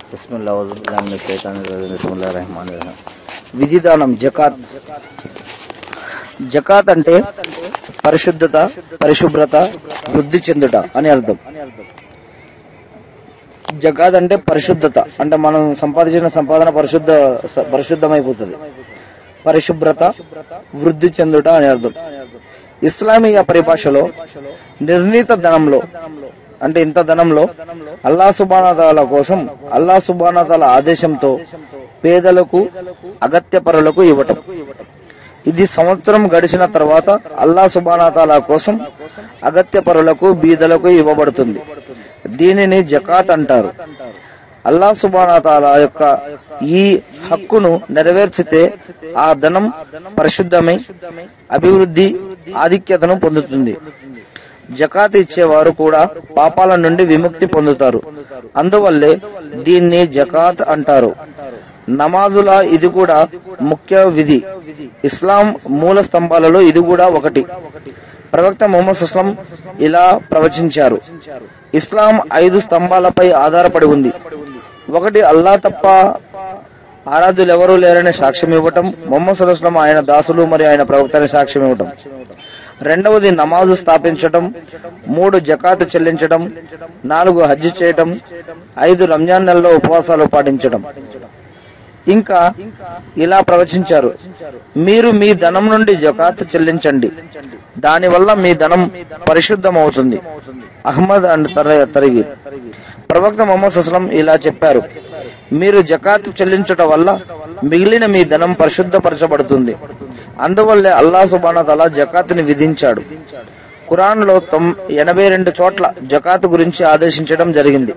బిస్మిల్లా ఔజుబిల్లాహి మినష్ షైతానిర్ రజీమ్ బిస్మిల్లాహిర్ రహమానిర్ రహీం విధిదానం జకాత్ జకాత్ అంటే పరిశుద్ధత పరిశుభ్రత వృద్ధి చెందుట అని అర్థం జకాత్ అంటే పరిశుద్ధత అంటే మనం సంపాదించిన సంపాదన పరిశుద్ధ పరిశుద్ధమైపోతుంది పరిశుభ్రత వృద్ధి చెందుట అని అర్థం ఇస్లామీయ పరిభాషలో నిర్ణీత ధనంలో అంటే ఇంత ధనంలో అల్లా సుబానాతాల కోసం అల్లా సుబానాతాల ఆదేశంతో పేదలకు అగత్యపరులకు ఇవ్వటం ఇది సంవత్సరం గడిచిన తర్వాత అల్లా సుబానాతాల కోసం అగత్యపరులకు బీదలకు ఇవ్వబడుతుంది దీనిని జకాత్ అంటారు అల్లా సుబానాతాల యొక్క ఈ హక్కును నెరవేర్చితే ఆ ధనం పరిశుద్ధమై అభివృద్ధి ఆధిక్యతను పొందుతుంది జకాత్ ఇచ్చేవారు కూడా పాపాల నుండి విముక్తి పొందుతారు అందువల్లే దీన్ని జకాత్ అంటారు నమాజుల ఇది కూడా ముఖ్య విధి ఇస్లాం మూల స్తంభాలలో ఇది కూడా ఒకటి ప్రవక్త ముహమ్మద్ సుస్లం ఇలా ప్రవచించారు ఇస్లాం ఐదు స్తంభాలపై ఆధారపడి ఉంది ఒకటి అల్లా తప్ప ఆరాధ్యులు ఎవరూ లేరని సాక్ష్యం ఇవ్వటం మొహమ్మద్ సుల్లాం ఆయన దాసులు మరియు ఆయన ప్రవక్తని సాక్ష్యం ఇవ్వటం రెండవది నమాజు స్థాపించటం మూడు జకాతు చెల్లించటం నాలుగు హజ్ చేయటం ఐదు రంజాన్ నెలలో ఉపవాసాలు పాటించటం ఇంకా ఇలా ప్రవచించారు మీరు మీ ధనం నుండి జకాత్ చెల్లించండి దానివల్ల మీ ధనం పరిశుద్ధమవుతుంది అహ్మద్ అండ్ తరిగి ప్రవక్త మొహమ్మద్ అస్లం ఇలా చెప్పారు మీరు జకాత్ చెల్లించుట వల్ల మిగిలిన మీ ధనం పరిశుద్ధపరచబడుతుంది అందువల్లే అల్లా సుబాన తల జకాతుని విధించాడు ఖురాన్ లో ఎనభై రెండు చోట్ల జకాత్ గురించి ఆదేశించడం జరిగింది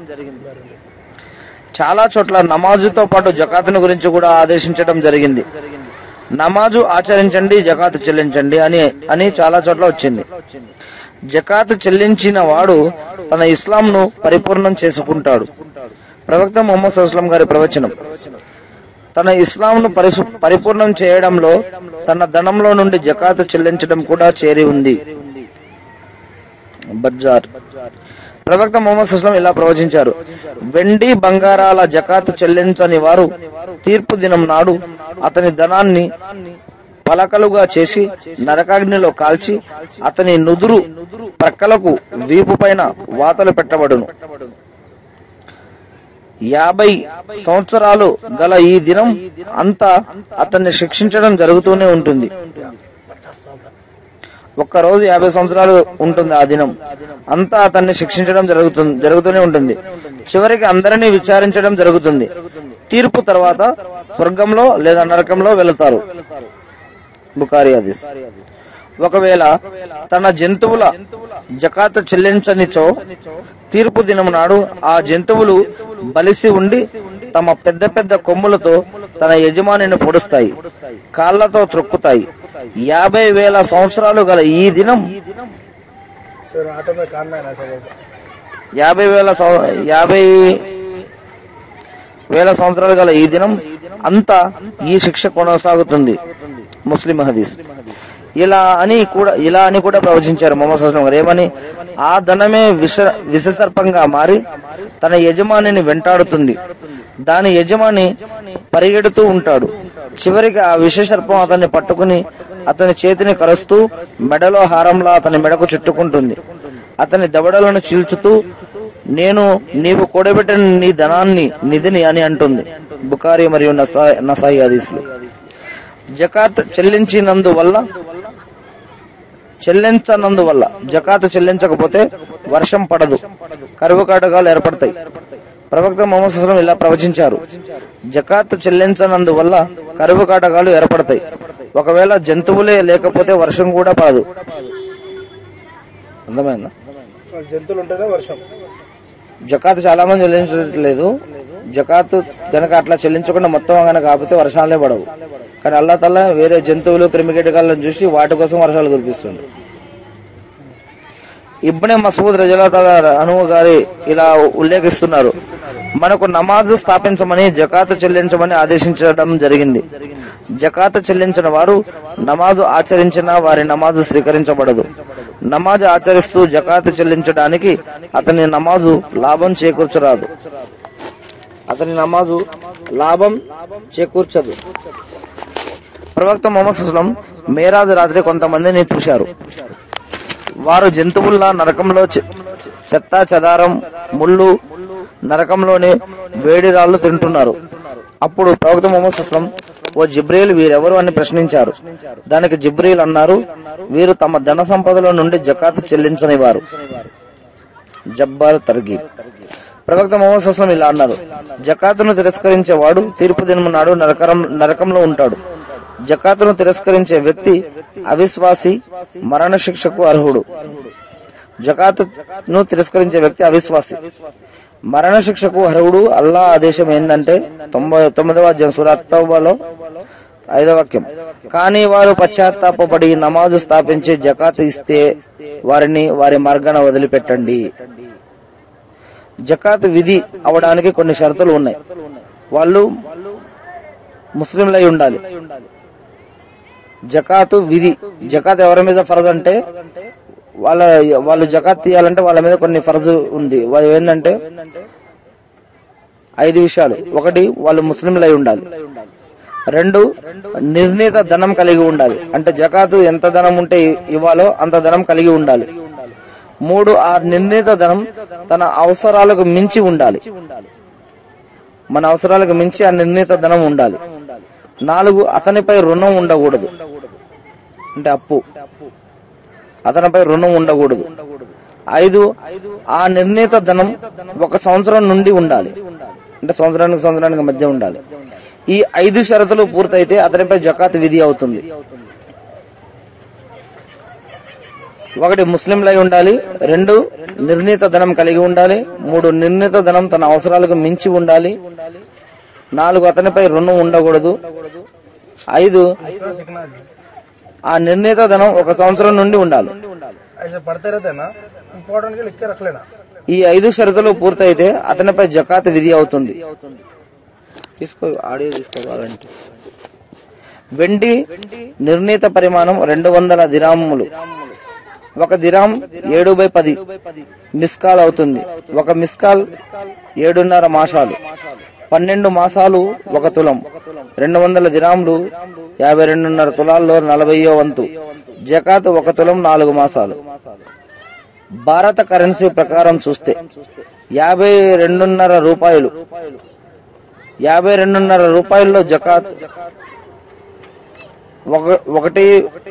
చాలా చోట్ల నమాజుతో పాటు జకాతుని గురించి కూడా ఆదేశించడం జరిగింది నమాజు ఆచరించండి జకాతు చెల్లించండి అని అని చాలా చోట్ల వచ్చింది జకాతు చెల్లించిన వాడు తన ఇస్లాంను పరిపూర్ణం చేసుకుంటాడు ప్రవక్త మొహమ్మద్ అస్లాం గారి ప్రవచనం తన ఇస్లాంను పరిసు పరిపూర్ణం చేయడంలో తన ధనంలో నుండి జకాతు చెల్లించడం కూడా చేరి ఉంది బజ్జార్ ప్రవక్త మొహమ్మద్ సుస్లం ఇలా ప్రవచించారు వెండి బంగారాల జకాతు చెల్లించని వారు తీర్పు దినం నాడు అతని ధనాన్ని పలకలుగా చేసి నరకాగ్నిలో కాల్చి అతని నుదురు ప్రక్కలకు వీపు పైన వాతలు పెట్టబడును యాభై సంవత్సరాలు గల ఈ దినం అంతా అతన్ని శిక్షించడం జరుగుతూనే ఉంటుంది ఒక్క రోజు యాభై సంవత్సరాలు ఉంటుంది ఆ దినం అంతా అతన్ని శిక్షించడం జరుగుతుంది జరుగుతూనే ఉంటుంది చివరికి అందరినీ విచారించడం జరుగుతుంది తీర్పు తర్వాత స్వర్గంలో లేదా నరకంలో వెళతారు బుకారి హదీస్ ఒకవేళ తన జంతువుల జకాత చెల్లించనిచో తీర్పు దినం నాడు ఆ జంతువులు బలిసి ఉండి తమ పెద్ద పెద్ద కొమ్ములతో తన యజమానిని పొడుస్తాయి కాళ్లతో త్రొక్కుతాయి యాభై వేల సంవత్సరాలు గల ఈ దినం యాభై వేల సం- యాభై వేల సంవత్సరాలు గల ఈ దినం అంతా ఈ శిక్ష కొనసాగుతుంది ముస్లిం హదీస్ ఇలా అని కూడా ఇలా అని కూడా ప్రవచించారు మొహమ్మద్ సుస్లాం గారు ఏమని ఆ ధనమే విష విషసర్పంగా మారి తన యజమానిని వెంటాడుతుంది దాని యజమాని పరిగెడుతూ ఉంటాడు చివరికి ఆ విషసర్పం అతన్ని పట్టుకుని అతని చేతిని కరుస్తూ మెడలో హారంలా అతని మెడకు చుట్టుకుంటుంది అతని దవడలను చీల్చుతూ నేను నీవు కూడబెట్టిన నీ ధనాన్ని నిధిని అని అంటుంది బుకారి మరియు నసా- నసాయి హదీసులు జకాత్ చెల్లించినందువల్ల చెల్లించనందువల్ల జకాత్ చెల్లించకపోతే వర్షం పడదు కరువు కాటకాలు ఏర్పడతాయి ప్రవక్త మొహమ్మద్ సుస్లం ఇలా ప్రవచించారు జకాత్ చెల్లించనందువల్ల కరువు కాటకాలు ఏర్పడతాయి ఒకవేళ జంతువులే లేకపోతే వర్షం కూడా పడదు అర్థమైందా జంతువులు ఉంటేనే వర్షం జకాత్ చాలా మంది చెల్లించట్లేదు జకాత్ గనక అట్లా చెల్లించకుండా మొత్తం గనక కాకపోతే వర్షాలే పడవు కానీ అల్లా తల్లా వేరే జంతువులు క్రిమికీటకాలను చూసి వాటి కోసం వర్షాలు కురిపిస్తుంది ఇబ్నే మసూద్ రజలా అనువు గారి ఇలా ఉల్లేఖిస్తున్నారు మనకు నమాజు స్థాపించమని జకాతు చెల్లించమని ఆదేశించడం జరిగింది జకాతు చెల్లించిన వారు నమాజు ఆచరించినా వారి నమాజు స్వీకరించబడదు నమాజు ఆచరిస్తూ జకాతు చెల్లించడానికి అతని నమాజు లాభం చేకూర్చరాదు అతని నమాజు లాభం చేకూర్చదు ప్రవక్త మొహమ్మద్ సుస్లం మేరాజ్ రాత్రి కొంతమందిని చూశారు వారు జంతువుల్లా నరకంలో చె- చెత్త చెదారం ముళ్ళు నరకంలోని వేడి రాళ్లు తింటున్నారు అప్పుడు ప్రవక్త మొహమ్మద్ సుస్లం ఓ జిబ్రీల్ వీరెవరు అని ప్రశ్నించారు దానికి జిబ్రీల్ అన్నారు వీరు తమ ధన సంపదలో నుండి జకాత్ చెల్లించని వారు జబ్బార్ తర్గీబ్ ప్రవక్త మొహమ్మద్ సుస్లం ఇలా అన్నారు జకాతును తిరస్కరించేవాడు తీర్పు దినం నాడు నరకరం నరకంలో ఉంటాడు జకాతును తిరస్కరించే వ్యక్తి అవిశ్వాసి మరణ శిక్షకు అర్హుడు జకాతును తిరస్కరించే వ్యక్తి అవిశ్వాసి మరణ శిక్షకు అర్హుడు అల్లా ఆదేశం ఏంటంటే తొంభై తొమ్మిదవ అధ్యాయం సూరత్ తౌబాలో ఐదవ వాక్యం కానీ వారు పశ్చాత్తాపడి నమాజు స్థాపించి జకాత్ ఇస్తే వారిని వారి మార్గాన వదిలిపెట్టండి జకాత్ విధి అవడానికి కొన్ని షరతులు ఉన్నాయి వాళ్ళు ముస్లింలై ఉండాలి జకాతు విధి జకాత్ ఎవరి మీద ఫరజ్ అంటే వాళ్ళ వాళ్ళు జకాత్ తీయాలంటే వాళ్ళ మీద కొన్ని ఫరజు ఉంది వాళ్ళు ఏంటంటే ఐదు విషయాలు ఒకటి వాళ్ళు ముస్లింలై ఉండాలి రెండు నిర్ణీత ధనం కలిగి ఉండాలి అంటే జకాతు ఎంత ధనం ఉంటే ఇవ్వాలో అంత ధనం కలిగి ఉండాలి మూడు ఆ నిర్ణీత ధనం తన అవసరాలకు మించి ఉండాలి మన అవసరాలకు మించి ఆ నిర్ణీత ధనం ఉండాలి నాలుగు అతనిపై రుణం ఉండకూడదు అంటే అప్పు అతనిపై రుణం ఉండకూడదు ఐదు ఆ నిర్ణీత ధనం ఒక సంవత్సరం నుండి ఉండాలి అంటే సంవత్సరానికి సంవత్సరానికి మధ్య ఉండాలి ఈ ఐదు షరతులు పూర్తయితే అతనిపై జకాత్ విధి అవుతుంది ఒకటి ముస్లింలై ఉండాలి రెండు నిర్ణీత ధనం కలిగి ఉండాలి మూడు నిర్ణీత ధనం తన అవసరాలకు మించి ఉండాలి నాలుగు అతనిపై రుణం ఉండకూడదు ఐదు ఆ నిర్ణీత ధనం ఒక సంవత్సరం నుండి ఉండాలి ऐसे पढ़ते रहते हैं ना इम्पोर्टेंट के लिख के रख लेना ఈ ఐదు షరతులు పూర్తయితే అతనిపై జకాత్ విధి అవుతుంది తీసుకో ఆడియో తీసుకోవాలంటే వెండి నిర్ణీత పరిమాణం రెండు వందల దిరాములు ఒక దిరాం ఏడు బై పది మిస్కాల్ అవుతుంది ఒక మిస్కాల్ ఏడున్నర మాసాలు పన్నెండు మాసాలు ఒక తులం రెండు వందల దిరాములు యాభై రెండున్నర తులాల్లో నలభైయో వంతు జకాత్ ఒక తులం నాలుగు మాసాలు భారత కరెన్సీ ప్రకారం చూస్తే యాభై రెండున్నర రూపాయలు యాభై రెండున్నర రూపాయల్లో జకాత్ ఒక- ఒకటి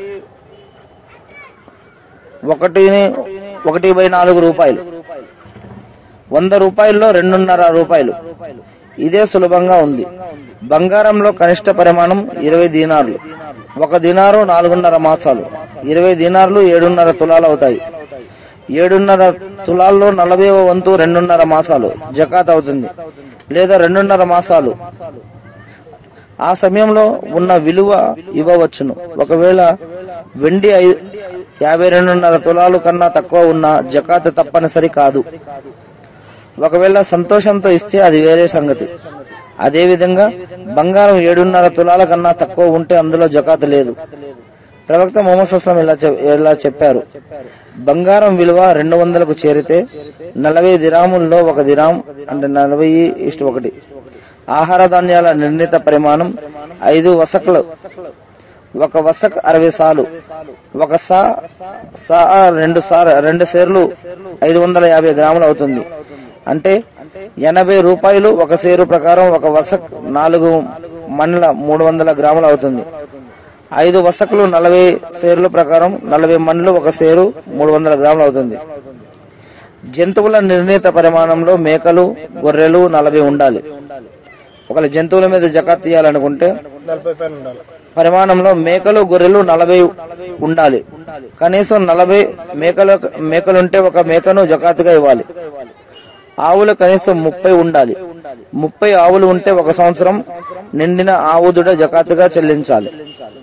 ఒకటి ఒకటి బై నాలుగు రూపాయలు వంద రూపాయల్లో రెండున్నర రూపాయలు ఇదే సులభంగా ఉంది బంగారంలో కనిష్ట పరిమాణం ఇరవై దీనార్లు ఒక దినారు నాలుగున్నర మాసాలు ఇరవై దీనార్లు ఏడున్నర తులాలు అవుతాయి ఏడున్నర తులాల్లో నలభై వంతు రెండున్నర మాసాలు జకాత్ అవుతుంది లేదా రెండున్నర మాసాలు ఆ సమయంలో ఉన్న విలువ ఇవ్వవచ్చును ఒకవేళ వెండి ఐ- యాభై రెండున్నర తులాలు కన్నా తక్కువ ఉన్న జకాత్ తప్పనిసరి కాదు ఒకవేళ సంతోషంతో ఇస్తే అది వేరే సంగతి అదే విధంగా బంగారం ఏడున్నర తులాల కన్నా తక్కువ ఉంటే అందులో జకాత్ లేదు ప్రవక్త మొహమ్మద్ అస్లం ఇలా చెప్- ఇలా చెప్పారు బంగారం విలువ రెండు వందలకు చేరితే నలభై దిరాముల్లో ఒక దిరాం అంటే నలభై ఇష్ట ఒకటి ఆహార ధాన్యాల నిర్ణీత పరిమాణం ఐదు వసకులు ఒక వసక్ అరవై సాలు ఒక సా సా రెండు సార్ రెండు సేర్లు ఐదు వందల యాభై గ్రాములు అవుతుంది అంటే ఎనభై రూపాయలు ఒక సేరు ప్రకారం ఒక వసక్ నాలుగు మండల మూడు వందల గ్రాములు అవుతుంది ఐదు వసకులు నలభై సేర్ల ప్రకారం నలభై మండలు ఒక సేరు మూడు వందల గ్రాములు అవుతుంది జంతువుల నిర్ణీత పరిమాణంలో మేకలు గొర్రెలు నలభై ఉండాలి ఒకవేళ జంతువుల మీద జకాత్ తీయాలనుకుంటే నలభై పైన ఉండాలి పరిమాణంలో మేకలు గొర్రెలు నలభై ఉండాలి కనీసం నలభై మేకలు మేకలుంటే ఒక మేకను జకాతుగా ఇవ్వాలి ఆవులు కనీసం ముప్పై ఉండాలి ముప్పై ఆవులు ఉంటే ఒక సంవత్సరం నిండిన ఆవు దుడ జకాతుగా చెల్లించాలి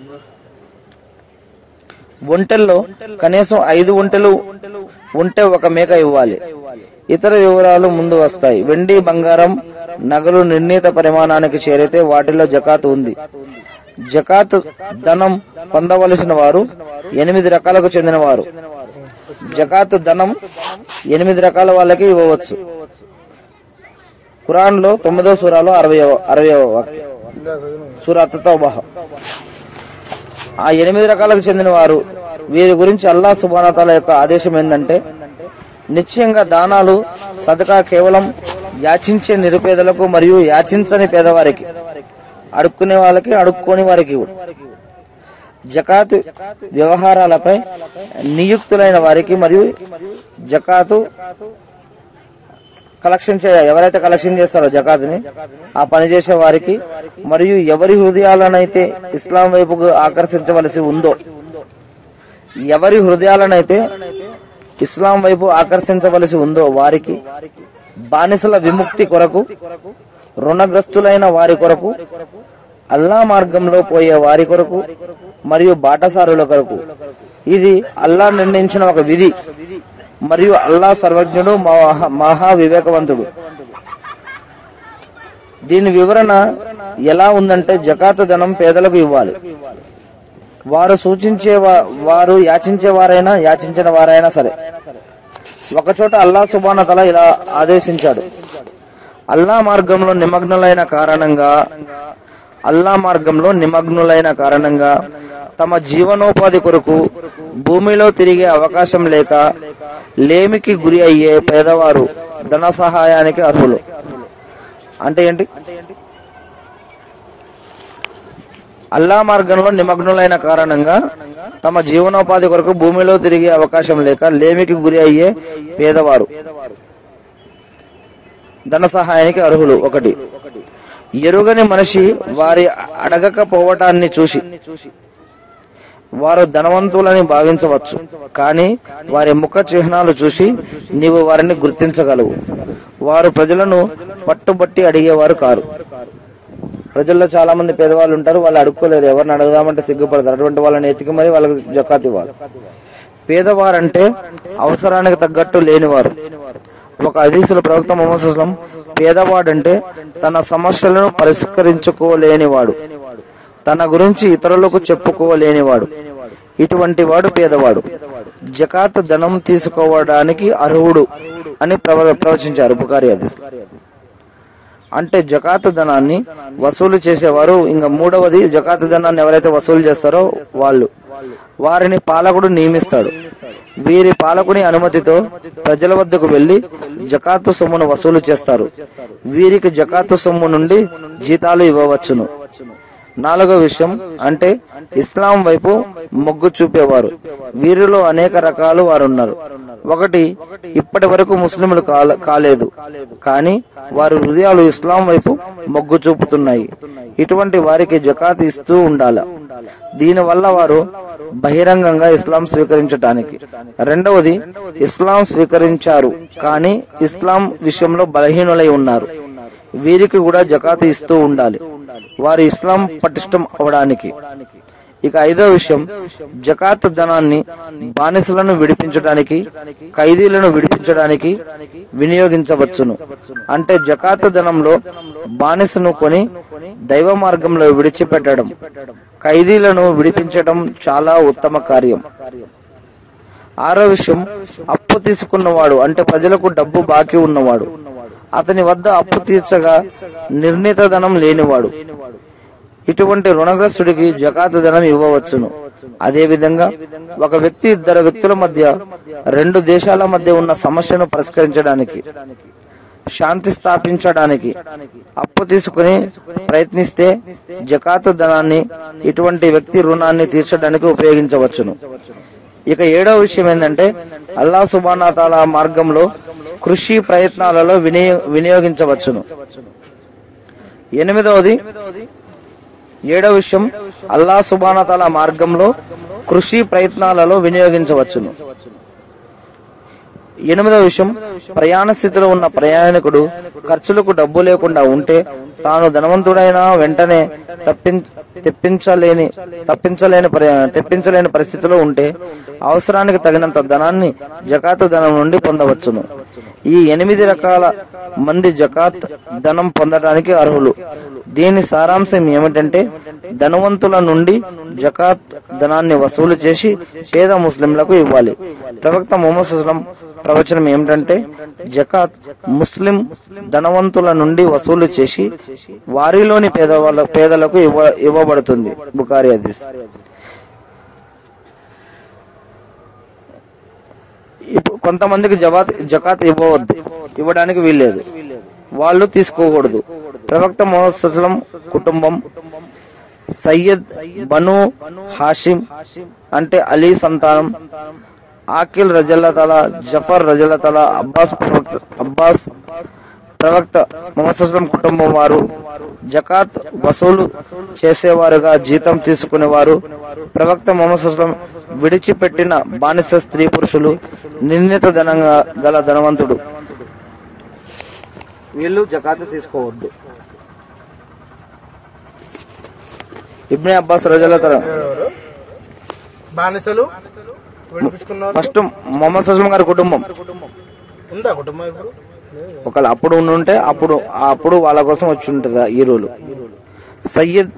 ఒంటెల్లో కనీసం ఐదు ఒంటెలు ఉంటే ఒక మేక ఇవ్వాలి ఇతర వివరాలు ముందు వస్తాయి వెండి బంగారం నగలు నిర్ణీత పరిమాణానికి చేరితే వాటిలో జకాత్ ఉంది జకాత్ ధనం పొందవలసిన వారు ఎనిమిది రకాలకు చెందిన వారు జకాత్ ధనం ఎనిమిది రకాల వాళ్ళకి ఇవ్వవచ్చు ఖురాన్ లో తొమ్మిదో సూరాలో అరవై అరవై వాక్యం ఇంకా చదివిన సూరత్ తౌబహ ఆ ఎనిమిది రకాలకు చెందిన వారు వీరి గురించి అల్లా సుబానతాల యొక్క ఆదేశం ఏంటంటే నిశ్చయంగా దానాలు సదకా కేవలం యాచించే నిరుపేదలకు మరియు యాచించని పేదవారికి అడుక్కునే వాళ్ళకి అడుక్కోని వారికి ఇవ్వడు. జకాతు వ్యవహారాలపై నియుక్తులైన వారికి మరియు జకాతు కలెక్షన్ చే ఎవరైతే కలెక్షన్ చేస్తారో జకాతుని ఆ పని చేసే వారికి మరియు ఎవరి హృదయాలనైతే ఇస్లాం వైపుకు ఆకర్షించవలసి ఉందో ఎవరి హృదయాలనైతే ఇస్లాం వైపు ఆకర్షించవలసి ఉందో వారికి బానిసల విముక్తి కొరకు రుణగ్రస్తులైన వారి కొరకు అల్లా మార్గంలో పోయే వారి కొరకు మరియు బాటసారుల కొరకు ఇది అల్లా నిర్ణయించిన ఒక విధి మరియు అల్లా సర్వజ్ఞుడు మహా- మహా వివేకవంతుడు దీని వివరణ ఎలా ఉందంటే జకాతు ధనం పేదలకు ఇవ్వాలి వారు సూచించే వా- వారు యాచించే వారైనా యాచించిన వారైనా సరే ఒకచోట అల్లా సుబాన తల ఇలా ఆదేశించాడు అల్లా మార్గంలో నిమగ్నులైన కారణంగా అల్లా మార్గంలో నిమగ్నులైన కారణంగా తమ జీవనోపాధి కొరకు భూమిలో తిరిగే అవకాశం లేక లేమికి గురి అయ్యే పేదవారు ధన సహాయానికి అర్హులు అంటే ఏంటి అల్లా మార్గంలో నిమగ్నులైన కారణంగా తమ జీవనోపాధి కొరకు భూమిలో తిరిగే అవకాశం లేక లేమికి గురి అయ్యే పేదవారు ధన సహాయానికి అర్హులు ఒకటి ఎరుగని మనిషి వారి అడగకపోవటాన్ని చూసి వారు ధనవంతులని భావించవచ్చు కానీ వారి ముఖ చిహ్నాలు చూసి నీవు వారిని గుర్తించగలవు వారు ప్రజలను పట్టుబట్టి అడిగేవారు కారు ప్రజల్లో చాలా మంది పేదవాళ్ళు ఉంటారు వాళ్ళు అడుక్కోలేరు ఎవరిని అడుగుదామంటే సిగ్గుపడతారు అటువంటి వాళ్ళని ఎతికి మరి వాళ్ళకి జకాత్ ఇవ్వాలి పేదవారంటే అవసరానికి తగ్గట్టు లేనివారు ఒక అదీసుల ప్రవక్త మొహమ్మద్ సుస్లం పేదవాడంటే తన సమస్యలను పరిష్కరించుకోలేనివాడు తన గురించి ఇతరులకు చెప్పుకోలేనివాడు ఇటువంటి వాడు పేదవాడు జకాత్ ధనం తీసుకోవడానికి అర్హుడు అని ప్రవ ప్రవచించారు బుకారి హదీస్ అంటే జకాత్ ధనాన్ని వసూలు చేసేవారు ఇంకా మూడవది జకాత్ ధనాన్ని ఎవరైతే వసూలు చేస్తారో వాళ్ళు వారిని పాలకుడు నియమిస్తాడు వీరి పాలకుని అనుమతితో ప్రజల వద్దకు వెళ్లి జకాతు సొమ్మును వసూలు చేస్తారు వీరికి జకాతు సొమ్ము నుండి జీతాలు ఇవ్వవచ్చును నాలుగో విషయం అంటే ఇస్లాం వైపు మొగ్గు చూపేవారు వీరిలో అనేక రకాలు వారున్నారు ఒకటి ఇప్పటి వరకు ముస్లింలు కాల- కాలేదు కానీ వారి హృదయాలు ఇస్లాం వైపు మొగ్గు చూపుతున్నాయి ఇటువంటి వారికి జకాత్ ఇస్తూ ఉండాలి దీనివల్ల వారు బహిరంగంగా ఇస్లాం స్వీకరించడానికి రెండవది ఇస్లాం స్వీకరించారు కానీ ఇస్లాం విషయంలో బలహీనులై ఉన్నారు వీరికి కూడా జకాత్ ఇస్తూ ఉండాలి వారి ఇస్లాం పటిష్టం అవడానికి ఇక ఐదో విషయం జకాత్ ధనాన్ని బానిసలను విడిపించడానికి ఖైదీలను విడిపించడానికి వినియోగించవచ్చును అంటే జకాత్ ధనంలో బానిసను కొని దైవ మార్గంలో విడిచిపెట్టడం ఖైదీలను విడిపించడం చాలా ఉత్తమ కార్యం ఆరో విషయం అప్పు తీసుకున్నవాడు అంటే ప్రజలకు డబ్బు బాకీ ఉన్నవాడు అతని వద్ద అప్పు తీర్చగా నిర్ణీత ధనం లేనివాడు ఇటువంటి రుణగ్రస్తుడికి జకాత్ ధనం ఇవ్వవచ్చును అదే విధంగా ఒక వ్యక్తి ఇద్దరు వ్యక్తుల మధ్య రెండు దేశాల మధ్య ఉన్న సమస్యను పరిష్కరించడానికి శాంతి స్థాపించడానికి అప్పు తీసుకుని ప్రయత్నిస్తే జకాతు ధనాన్ని ఇటువంటి వ్యక్తి రుణాన్ని తీర్చడానికి ఉపయోగించవచ్చును ఇక ఏడవ విషయం ఏంటంటే అల్లా సుబానా తాలా మార్గంలో కృషి ప్రయత్నాలలో వినియో వినియోగించవచ్చును ఎనిమిదవది ఏడవ విషయం అల్లా సుబానా తాలా మార్గంలో కృషి ప్రయత్నాలలో వినియోగించవచ్చును ఎనిమిదవ విషయం ప్రయాణ స్థితిలో ఉన్న ప్రయాణికుడు ఖర్చులకు డబ్బు లేకుండా ఉంటే తాను ధనవంతుడైన వెంటనే తప్పిం తెప్పించలేని తప్పించలేని పరి- తెప్పించలేని పరిస్థితిలో ఉంటే అవసరానికి తగినంత ధనాన్ని జకాత్ ధనం నుండి పొందవచ్చును ఈ ఎనిమిది రకాల మంది జకాత్ ధనం పొందడానికి అర్హులు దీని సారాంశం ఏమిటంటే ధనవంతుల నుండి జకాత్ ధనాన్ని వసూలు చేసి పేద ముస్లింలకు ఇవ్వాలి ప్రవక్త ముహమ్మద్ సుస్లం ప్రవచనం ఏమిటంటే జకాత్ ముస్లిం ధనవంతుల నుండి వసూలు చేసి వారిలోని పేదవాళ్ళ పేదలకు ఇవ్వ ఇవ్వబడుతుంది బుకారి హదీస్ ఇప్పుడు కొంతమందికి జవాత్ జకాత్ ఇవ్వవద్దు ఇవ్వడానికి వీల్లేదు వాళ్ళు తీసుకోకూడదు ప్రవక్త మొహమ్మద్ సుస్లం కుటుంబం సయ్యద్ బను హాషిం అంటే అలీ సంతానం ఆకిల్ రజల్లతల జఫర్ రజల్లతల అబ్బాస్ ప్రవక్త అబ్బాస్ ప్రవక్త మొహమ్మద్ సుస్లం కుటుంబం వారు జకాత్ వసూలు చేసేవారుగా జీతం తీసుకునేవారు ప్రవక్త మొహమ్మద్ సుస్లం విడిచిపెట్టిన బానిస స్త్రీ పురుషులు నిర్ణీత ధనంగా గల ధనవంతుడు వీళ్ళు జకాత్ తీసుకోవద్దు ఇబ్నే అబ్బాస్ రజల తర ఎవరు? బానిసలు విడిపించుకున్నారు ఫస్ట్ మొహమ్మద్ సుస్లం గారి కుటుంబం ఉందా కుటుంబం ఇప్పుడు ఒకవేళ అప్పుడు ఉంటే అప్పుడు అప్పుడు వాళ్ళ కోసం వచ్చి ఉంటుంది ఈ రూలు సయ్యద్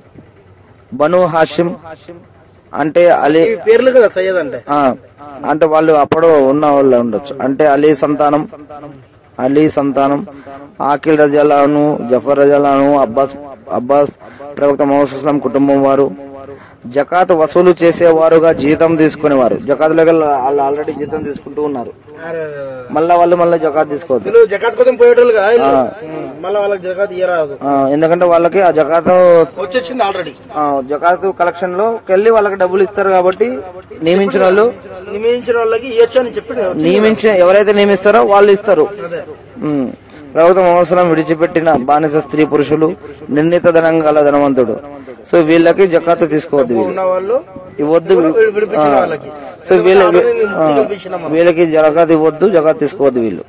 బను హాషిం అంటే అలీ ఈ పేర్లు కదా సయ్యద్ అంటే ఆ, అంటే వాళ్ళు అప్పుడు ఉన్న వాళ్ళు ఉండొచ్చు అంటే అలీ సంతానం అలీ సంతానం ఆకిల్ రజాలను జఫర్ రజాలను అబ్బాస్ అబ్బాస్ ప్రవక్త మొహమ్మద్ సుస్లాం కుటుంబం వారు జకాత్ వసూలు చేసేవారుగా జీతం తీసుకునేవారు జకాత్ వాళ్ళు ఆల్రెడీ జీతం తీసుకుంటూ ఉన్నారు అరే, మళ్ళా వాళ్ళు మళ్ళీ జకాత్ తీసుకోవద్దు వీళ్ళు జకాత్ కోసం పోయేటోళ్ళు కదా వీళ్ళు. ఉమ్, మళ్ళీ వాళ్ళకి జకాత్ ఇయ్యరాదు ఆ, ఎందుకంటే వాళ్ళకి ఆ జకాత్ వచ్చేసింది ఆల్రెడీ ఆ, జకాత్ కలెక్షన్ లో వెళ్ళి వాళ్ళకి డబ్బులు ఇస్తారు కాబట్టి నియమించిన వాళ్ళు నియమించిన వాళ్ళకి ఇవ్వచ్చు అని చెప్పి నియమించిన ఎవరైతే నియమిస్తారో వాళ్ళు ఇస్తారు అదే ఉమ్. ప్రవక్త మహోత్సవం విడిచిపెట్టిన బానిస స్త్రీ పురుషులు నిర్ణీత ధనం గల ధనవంతుడు సో వీళ్ళకి జకాత్ తీసుకోవద్దు వీళ్ళు ఉన్న వాళ్ళు ఇవ్వద్దు విడి- విడిపించిన వాళ్ళకి సో వీళ్ళ ఆల్రెడీ ఆ, ముక్తి కల్పించినాం మనం. వీళ్ళకి జకాత్ ఇవ్వద్దు జకాత్ తీసుకోవద్దు వీళ్ళు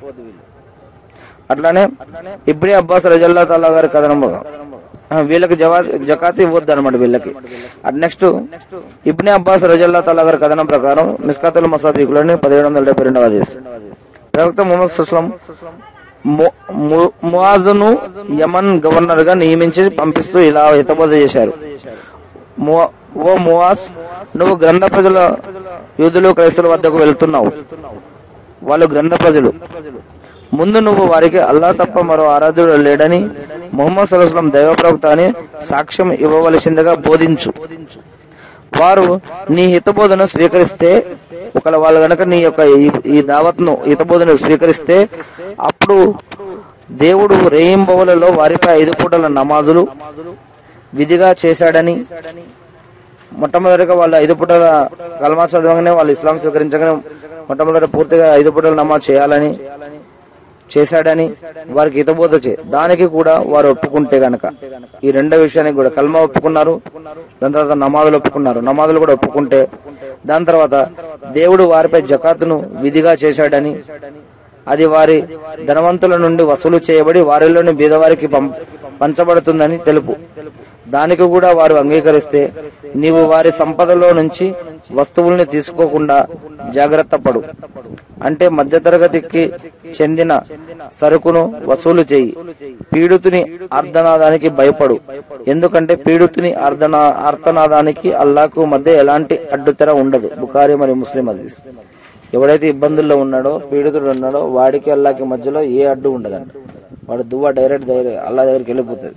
అట్లానే ఇబ్రి అబ్బాస్ రజల్లా తాలా గారి కథనం ఆ, వీళ్ళకి జవా జకాత్ ఇవ్వద్దు అనమాట వీళ్ళకి అట్ నెక్స్ట్ ఇబ్ని అబ్బాస్ రజల్లా తాలా గారి కథనం ప్రకారం మిస్కాతుల్ మసాబీకులని పదిహేడు వందల డెబ్బై రెండవ దేశం ప్రవక్త ముహమ్మద్ సుస్లం ము- ము- ముఆజును యమన్ గవర్నర్ గా నియమించి పంపిస్తూ ఇలా హితబోధ చేశారు ము- ఓ మువాస్ నువ్వు గ్రంథ ప్రజల యూదులు క్రైస్తవుల వద్దకు వెళ్తున్నావు వాళ్ళు గ్రంథ ప్రజలు ముందు నువ్వు వారికి అల్లా తప్ప మరో ఆరాధ్యుడు లేడని ముహమ్మద్ సల్లాహం దైవ ప్రవక్త అని సాక్ష్యం ఇవ్వవలసిందిగా బోధించు వారు నీ హితబోధను స్వీకరిస్తే ఒకవేళ వాళ్ళు గనక నీ యొక్క ఈ- ఈ దావత్ను హితబోధను స్వీకరిస్తే అప్పుడు దేవుడు రేయింబవులలో వారిపై ఐదు పూటల నమాజులు విధిగా చేశాడని మొట్టమొదటిగా వాళ్ళు ఐదు పూటల కలమా చదవగానే వాళ్ళు ఇస్లాం స్వీకరించగానే మొట్టమొదటి పూర్తిగా ఐదు పూటల నమాజ్ చేయాలని చేశాడని వారికి హితబోధ చే దానికి కూడా వారు ఒప్పుకుంటే గనక ఈ రెండో విషయానికి కూడా కల్మా ఒప్పుకున్నారు దాని తర్వాత నమాజులు ఒప్పుకున్నారు నమాజులు కూడా ఒప్పుకుంటే దాని తర్వాత దేవుడు వారిపై జకాతును విధిగా చేశాడని అది వారి ధనవంతుల నుండి వసూలు చేయబడి వారిలోని బీదవారికి పం- పంచబడుతుందని తెలుపు దానికి కూడా వారు అంగీకరిస్తే నీవు వారి సంపదలో నుంచి వస్తువుల్ని తీసుకోకుండా జాగ్రత్త పడు అంటే మధ్యతరగతికి చెందిన సరుకును వసూలు చేయి పీడితుని అర్ధనాదానికి భయపడు ఎందుకంటే పీడితుని అర్ధనా అర్థనాదానికి అల్లాకు మధ్య ఎలాంటి అడ్డుతెర ఉండదు బుకారి మరియు ముస్లిం హదీస్ ఎవడైతే ఇబ్బందుల్లో ఉన్నాడో పీడితుడు ఉన్నాడో వాడికి అల్లాకి మధ్యలో ఏ అడ్డు ఉండదంట వాడు దువ్వ డైరెక్ట్ దగ్గర అల్లా దగ్గరికి వెళ్ళిపోతుంది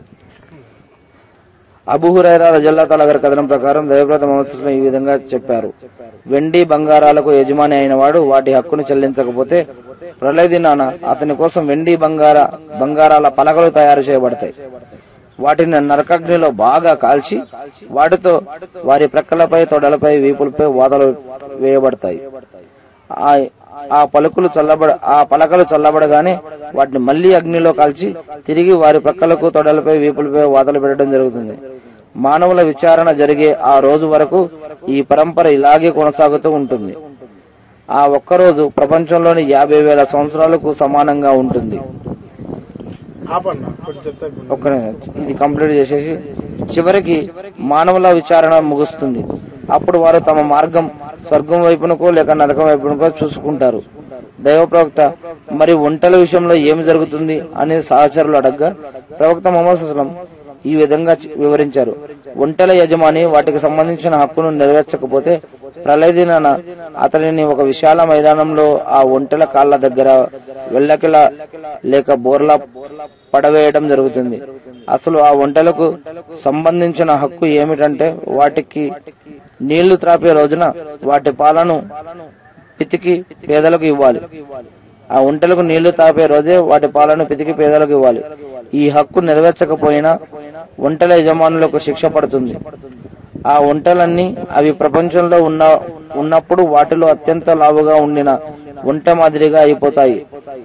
అబు హురైరా రజల్లా తల గారి కథనం ప్రకారం దైవవ్రత మహమ్మద్ ఈ విధంగా చెప్పారు వెండి బంగారాలకు యజమాని అయిన వాడు వాటి హక్కును చెల్లించకపోతే ప్రళయ దినాన అతని కోసం వెండి బంగార బంగారాల పలకలు తయారు చేయబడతాయి వాటిని నరకాగ్నిలో బాగా కాల్చి వాటితో వారి ప్రక్కలపై తొడలపై వీపులపై వాతలు వేయబడతాయి ఆ ఆ పలుకులు చల్లబడ ఆ పలకలు చల్లబడగానే వాటిని మళ్లీ అగ్నిలో కాల్చి తిరిగి వారి ప్రక్కలకు తొడలపై వీపులపై వాతలు పెట్టడం జరుగుతుంది మానవుల విచారణ జరిగే ఆ రోజు వరకు ఈ పరంపర ఇలాగే కొనసాగుతూ ఉంటుంది ఆ ఒక్కరోజు ప్రపంచంలోని యాభై వేల సంవత్సరాలకు సమానంగా ఉంటుంది ఆపన్న కొంచెం చెప్తా ఇప్పుడు. ఒక్క ఇది కంప్లీట్ చేసేసి చివరికి మానవుల విచారణ ముగుస్తుంది అప్పుడు వారు తమ మార్గం స్వర్గం వైపునకో లేక నరకం వైపునకో చూసుకుంటారు దైవ ప్రవక్త మరి ఒంటల విషయంలో ఏమి జరుగుతుంది అని సహచరులు అడగ్గా ప్రవక్త మొహమ్మద్ అసలం ఈ విధంగా చి- వివరించారు ఒంటెల యజమాని వాటికి సంబంధించిన హక్కును నెరవేర్చకపోతే ప్రళయ దినాన అతనిని ఒక విశాల మైదానంలో ఆ ఒంటెల కాళ్ళ దగ్గర వెళ్ళకిలా లేక బోర్లా పడవేయడం జరుగుతుంది అసలు ఆ ఒంటెలకు సంబంధించిన హక్కు ఏమిటంటే వాటికి నీళ్లు త్రాపే రోజున వాటి పాలను పితికి పేదలకు ఇవ్వాలి ఆ ఒంటెలకు నీళ్లు తాపే రోజే వాటి పాలను పితికి పేదలకు ఇవ్వాలి ఈ హక్కు నెరవేర్చకపోయినా ఒంటెల యజమానులకు శిక్ష పడుతుంది ఆ ఒంటెలన్నీ అవి ప్రపంచంలో ఉన్న ఉన్నప్పుడు వాటిలో అత్యంత లావుగా ఉండిన ఒంటె మాదిరిగా అయిపోతాయి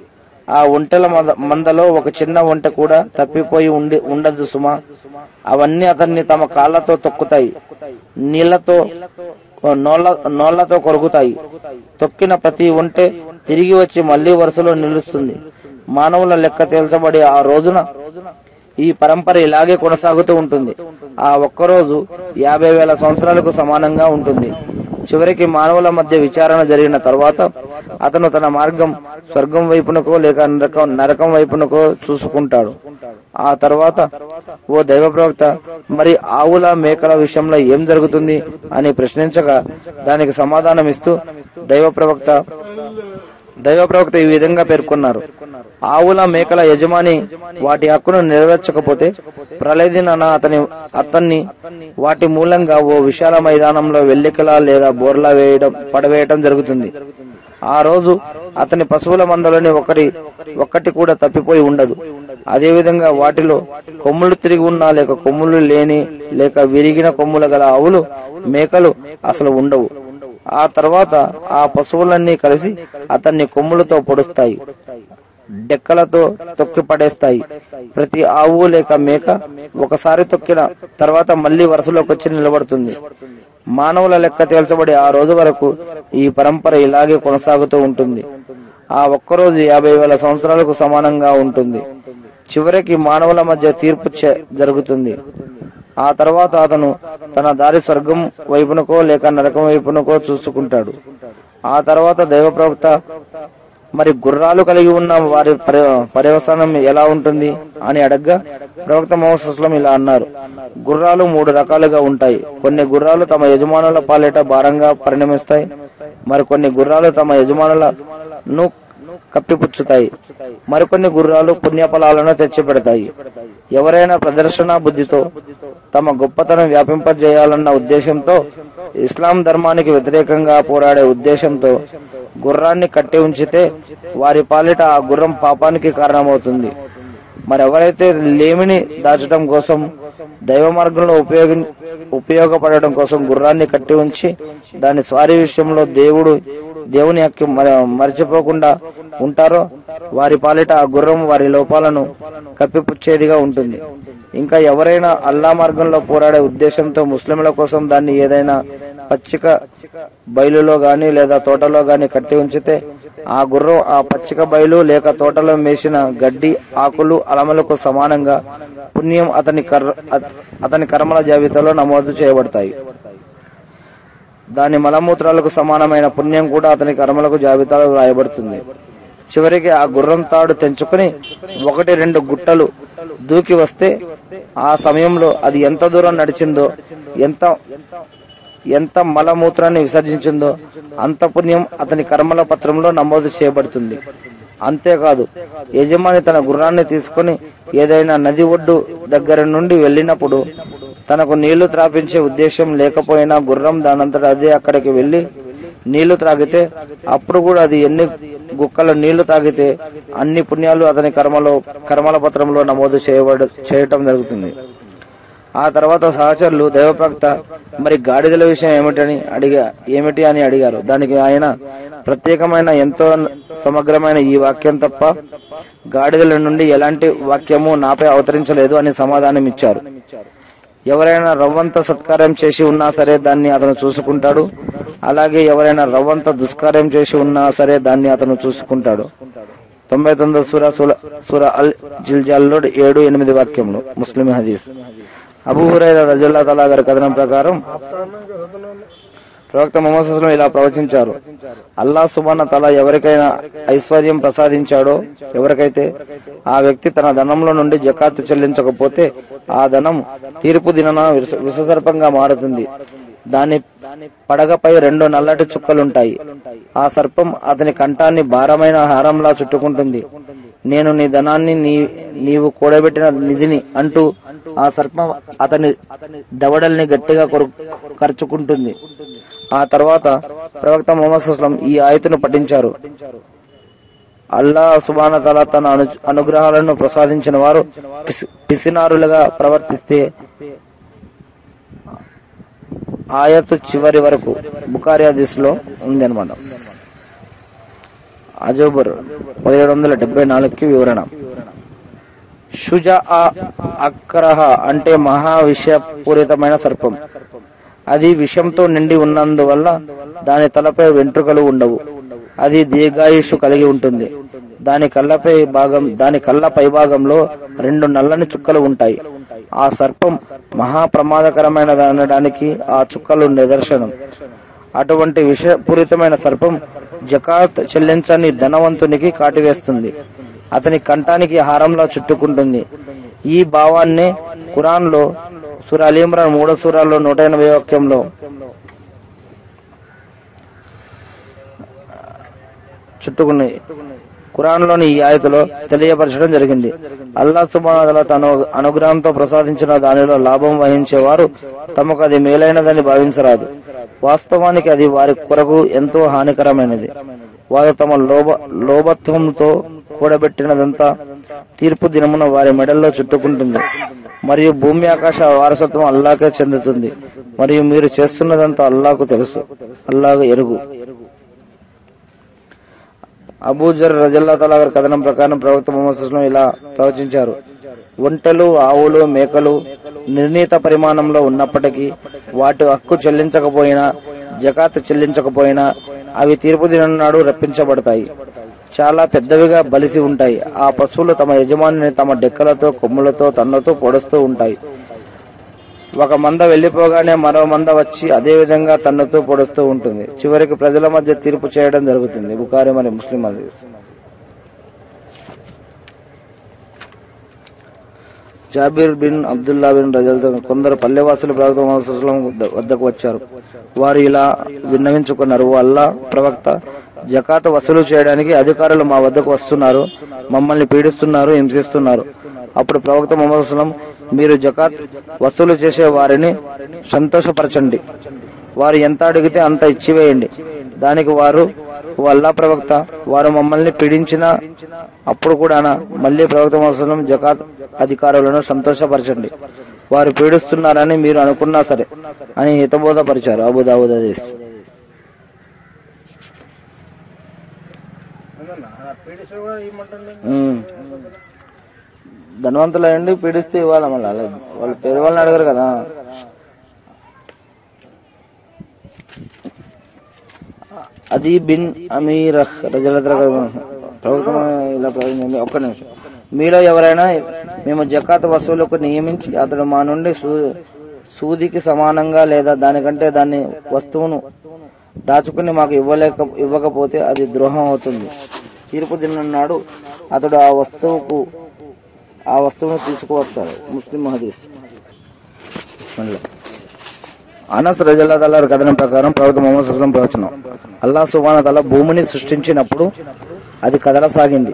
ఆ ఒంటెల మంద- మందలో ఒక చిన్న ఒంటె కూడా తప్పిపోయి ఉండి ఉండదు సుమా అవన్నీ అతన్ని తమ కాళ్ళతో తొక్కుతాయి నీళ్లతో నోళ్ళ నోళ్లతో కొరుకుతాయి తొక్కిన ప్రతి ఒంటె తిరిగి వచ్చి మళ్లీ వరుసలో నిలుస్తుంది మానవుల లెక్క తేల్చబడి ఆ రోజున ఈ పరంపర ఇలాగే కొనసాగుతూ ఉంటుంది ఆ ఒక్కరోజు యాభై వేల సంవత్సరాలకు సమానంగా ఉంటుంది చివరికి మానవుల మధ్య విచారణ జరిగిన తర్వాత అతను తన మార్గం స్వర్గం వైపునకో లేక నరకం నరకం వైపునకో చూసుకుంటాడు ఆ తర్వాత ఓ దైవ ప్రవక్త మరి ఆవుల మేకల విషయంలో ఏం జరుగుతుంది అని ప్రశ్నించగా దానికి సమాధానం ఇస్తూ దైవ ప్రవక్త దైవ ప్రవక్త ఈ విధంగా పేర్కొన్నారు ఆవుల మేకల యజమాని వాటి హక్కును నెరవేర్చకపోతే ప్రళయ దినాన అతని అతన్ని వాటి మూలంగా ఓ విశాల మైదానంలో వెల్లికల లేదా బోర్లా వేయడం పడవేయడం జరుగుతుంది ఆ రోజు అతని పశువుల మందలోని ఒకటి ఒక్కటి కూడా తప్పిపోయి ఉండదు అదేవిధంగా వాటిలో కొమ్ములు తిరిగి ఉన్నా లేక కొమ్ములు లేని లేక విరిగిన కొమ్ముల గల ఆవులు మేకలు అసలు ఉండవు ఆ తర్వాత ఆ పశువులన్నీ కలిసి అతన్ని కొమ్ములతో పొడుస్తాయి డెక్కలతో తొక్కి పడేస్తాయి ప్రతి ఆవు లేక మేక ఒకసారి తొక్కిన తర్వాత మళ్లీ వరుసలోకి వచ్చి నిలబడుతుంది మానవుల లెక్క తేల్చబడి ఆ రోజు వరకు ఈ పరంపర ఇలాగే కొనసాగుతూ ఉంటుంది ఆ ఒక్కరోజు యాభై వేల సంవత్సరాలకు సమానంగా ఉంటుంది చివరికి మానవుల మధ్య తీర్పు చే- జరుగుతుంది ఆ తర్వాత అతను తన దారి స్వర్గం వైపునకో లేక నరకం వైపునకో చూసుకుంటాడు ఆ తర్వాత దైవ ప్రవక్త మరి గుర్రాలు కలిగి ఉన్న వారి పర్య- పర్యవసానం ఎలా ఉంటుంది అని అడగ్గా ప్రవక్త మహోత్సవం ఇలా అన్నారు గుర్రాలు మూడు రకాలుగా ఉంటాయి కొన్ని గుర్రాలు తమ యజమానుల పాలిట భారంగా పరిణమిస్తాయి మరికొన్ని గుర్రాలు తమ యజమానులను కప్పిపుచ్చుతాయి మరికొన్ని గుర్రాలు పుణ్యఫలాలను తెచ్చిపెడతాయి ఎవరైనా ప్రదర్శన బుద్ధితో తమ గొప్పతనం వ్యాపింపజేయాలన్న ఉద్దేశంతో ఇస్లాం ధర్మానికి వ్యతిరేకంగా పోరాడే ఉద్దేశంతో గుర్రాన్ని కట్టి ఉంచితే వారి పాలిట ఆ గుర్రం పాపానికి కారణమవుతుంది మరెవరైతే లేమిని దాచడం కోసం దైవ మార్గంలో ఉపయోగి ఉపయోగపడడం కోసం గుర్రాన్ని కట్టి ఉంచి దాని స్వారీ విషయంలో దేవుడు దేవుని హక్కు మరి- మరిచిపోకుండా ఉంటారో వారి పాలిట ఆ గుర్రం వారి లోపాలను కప్పిపుచ్చేదిగా ఉంటుంది ఇంకా ఎవరైనా అల్లా మార్గంలో పోరాడే ఉద్దేశంతో ముస్లింల కోసం దాన్ని ఏదైనా పచ్చిక బయలులో గాని లేదా తోటలో గాని కట్టి ఉంచితే ఆ గుర్రం ఆ పచ్చిక బయలు లేక తోటలో మేసిన గడ్డి ఆకులు అలమలకు సమానంగా పుణ్యం అతని కర్ర అత- అతని కర్మల జాబితాలో నమోదు చేయబడతాయి దాని మలమూత్రాలకు సమానమైన పుణ్యం కూడా అతని కర్మలకు జాబితాలో వ్రాయబడుతుంది చివరికి ఆ గుర్రం తాడు తెంచుకుని ఒకటి రెండు గుట్టలు దూకి వస్తే ఆ సమయంలో అది ఎంత దూరం నడిచిందో ఎంత ఎంత మలమూత్రాన్ని విసర్జించిందో అంత పుణ్యం అతని కర్మల పత్రంలో నమోదు చేయబడుతుంది అంతేకాదు యజమాని తన గుర్రాన్ని తీసుకుని ఏదైనా నది ఒడ్డు దగ్గర నుండి వెళ్ళినప్పుడు తనకు నీళ్లు త్రాపించే ఉద్దేశం లేకపోయినా గుర్రం దానంతట అదే అక్కడికి వెళ్లి నీళ్లు త్రాగితే అప్పుడు కూడా అది ఎన్ని గుక్కల నీళ్లు తాగితే అన్ని పుణ్యాలు అతని కర్మలో కర్మల పత్రంలో నమోదు చేయబడ చేయటం జరుగుతుంది ఆ తర్వాత సహచరులు దైవప్రక్త మరి గాడిదల విషయం ఏమిటని అడిగా ఏమిటి అని అడిగారు దానికి ఆయన ప్రత్యేకమైన ఎంతో సమగ్రమైన ఈ వాక్యం తప్ప గాడిదల నుండి ఎలాంటి వాక్యము నాపై అవతరించలేదు అని సమాధానం ఇచ్చారు ఎవరైనా రవ్వంత సత్కార్యం చేసి ఉన్నా సరే దాన్ని అతను చూసుకుంటాడు అలాగే ఎవరైనా రవ్వంత దుష్కార్యం చేసి ఉన్నా సరే దాన్ని అతను చూసుకుంటాడు తొంభై తొమ్మిది సూర సూర సూర అల్ జిల్జాల్లో ఏడు ఎనిమిది వాక్యములు ముస్లిం హదీస్ అబూ హురైరా రజల్లా తలా గారి కథనం ప్రకారం ప్రవక్త మొహమ్మద్ సల్లం ఇలా ప్రవచించారు అల్లా సుబాన తల ఎవరికైనా ఐశ్వర్యం ప్రసాదించాడో ఎవరికైతే ఆ వ్యక్తి తన ధనంలో నుండి జకాత్ చెల్లించకపోతే ఆ ధనం తీర్పు దినన విష- విషసర్పంగా మారుతుంది దాని పడగపై రెండు నల్లటి చుక్కలుంటాయి ఆ సర్పం అతని కంఠాన్ని భారమైన హారంలా చుట్టుకుంటుంది నేను నీ ధనాన్ని నీ నీవు కూడబెట్టిన నిధిని అంటూ ఆ సర్పం అతని దవడల్ని గట్టిగా కొరు- కరుచుకుంటుంది ఆ తర్వాత ప్రవక్త మొహమ్మద్ సుస్లం ఈ ఆయతును పఠించారు అల్లా సుబాన తల తన అను అనుగ్రహాలను ప్రసాదించిన వారు పిసి- పిసినారులుగా ప్రవర్తిస్తే ఆయతు చివరి వరకు బుకారి హదీస్ లో ఉంది అనమాట అజోబర్ పదిహేడు వందల డెబ్బై నాలుగుకి వివరణ షుజా అక్రహ అంటే మహా విషపూరితమైన సర్పం అది విషంతో నిండి ఉన్నందువల్ల దాని తలపై వెంట్రుకలు ఉండవు అది దీర్ఘాయుషు కలిగి ఉంటుంది దాని కళ్ళపై భాగం దాని కళ్ళ పై భాగంలో రెండు నల్లని చుక్కలు ఉంటాయి ఆ సర్పం మహా ప్రమాదకరమైన అనడానికి ఆ చుక్కలు నిదర్శనం అటువంటి విషపూరితమైన సర్పం జకాత్ చెల్లించని ధనవంతునికి కాటివేస్తుంది అతని కంఠానికి హారంలా చుట్టుకుంటుంది ఈ భావాన్ని ఖురాన్ లో సూర అలీమ్రాన్ మూడో సూరాల్లో నూట ఎనభై వాక్యంలో చుట్టుకున్నాయి ఖురాన్లోని ఈ ఆయతలో తెలియపరచడం జరిగింది అల్లా సుబానదల తన అనుగ్రహంతో ప్రసాదించిన దానిలో లాభం వహించేవారు తమకు అది మేలైనదని భావించరాదు వాస్తవానికి అది వారి కొరకు ఎంతో హానికరమైనది వారు తమ లోభ లోభత్వంతో కూడబెట్టినదంతా తీర్పు దినమున వారి మెడల్లో చుట్టుకుంటుంది మరియు భూమి ఆకాశ వారసత్వం అల్లాకే చెందుతుంది మరియు మీరు చేస్తున్నదంతా అల్లాకు తెలుసు అల్లాకు ఎరుగు అబూజర్ రజల్లా తలా గారి కథనం ప్రకారం ప్రవక్త ముహమ్మద్ సుస్లం ఇలా ప్రవచించారు ఒంటెలు ఆవులు మేకలు నిర్ణీత పరిమాణంలో ఉన్నప్పటికీ వాటి హక్కు చెల్లించకపోయినా జకాత్ చెల్లించకపోయినా అవి తీర్పు దినం నాడు రప్పించబడతాయి చాలా పెద్దవిగా బలిసి ఉంటాయి ఆ పశువులు తమ యజమానిని తమ డెక్కలతో కొమ్ములతో తన్నుతూ పొడుస్తూ ఉంటాయి ఒక మంద వెళ్లిపోగానే మరో మంద వచ్చి అదే విధంగా తన్నుతూ పొడుస్తూ ఉంటుంది చివరికి ప్రజల మధ్య తీర్పు చేయడం జరుగుతుంది బుకారి మరి ముస్లిం అది జాబీర్ బిన్ అబ్దుల్లా బిన్ రజల్తో కొందరు పల్లెవాసులు ప్రవక్త ముహమ్మద్ సల్లల్లాహు అలైహి వసల్లం వద్దకు వచ్చారు వారు ఇలా విన్నవించుకున్నారు "ఓ అల్లా ప్రవక్త జకాత్ వసూలు చేయడానికి అధికారులు మా వద్దకు వస్తున్నారు మమ్మల్ని పీడిస్తున్నారు హింసిస్తున్నారు అప్పుడు ప్రవక్త ముహమ్మద్ సల్లం మీరు జకాత్ వసూలు చేసే వారిని సంతోషపరచండి వారు ఎంత అడిగితే అంత ఇచ్చివేయండి దానికి వారు "ఓ అల్లా ప్రవక్త వారు మమ్మల్ని పీడించిన అప్పుడు కూడా మళ్ళీ ప్రవక్త మోసం జకాత్ అధికారులను సంతోషపరచండి వారు పీడిస్తున్నారని మీరు అనుకున్నా సరే అని హితబోధపరిచారు అబుదాబుద్ హదీస్ ఏందన్నా పీడిస్తే కూడా ఇమ్మంటుంది ఉమ్. ధనవంతులు అయ్యండి పీడిస్తే ఇవ్వాలి మళ్ళీ అలా వాళ్ళు పేదవాళ్ళని అడగరు కదా అది బిన్ అమీర్ రజలద్ర ప్రభుత్వం ఇలా ప్రవచించింది. ఒక్క నిమిషం మీలో ఎవరైనా మేము జకాత్ వసూలుకు నియమించి అతడు మా నుండి సూ- సూదికి సమానంగా లేదా దానికంటే దాన్ని వస్తువును దాచుకుని మాకు ఇవ్వలేక ఇవ్వకపోతే అది ద్రోహం అవుతుంది తీర్పు దినం నాడు అతడు ఆ వస్తువుకు ఆ వస్తువును తీసుకువస్తాడు ముస్లిం హదీస్ బిస్మిల్లా. అనస్ రజల్లా తల కథనం ప్రకారం ప్రవక్త మొహమ్మద్ సుస్లం ప్రవచనం అల్లా సుబాన తల భూమిని సృష్టించినప్పుడు అది కదలసాగింది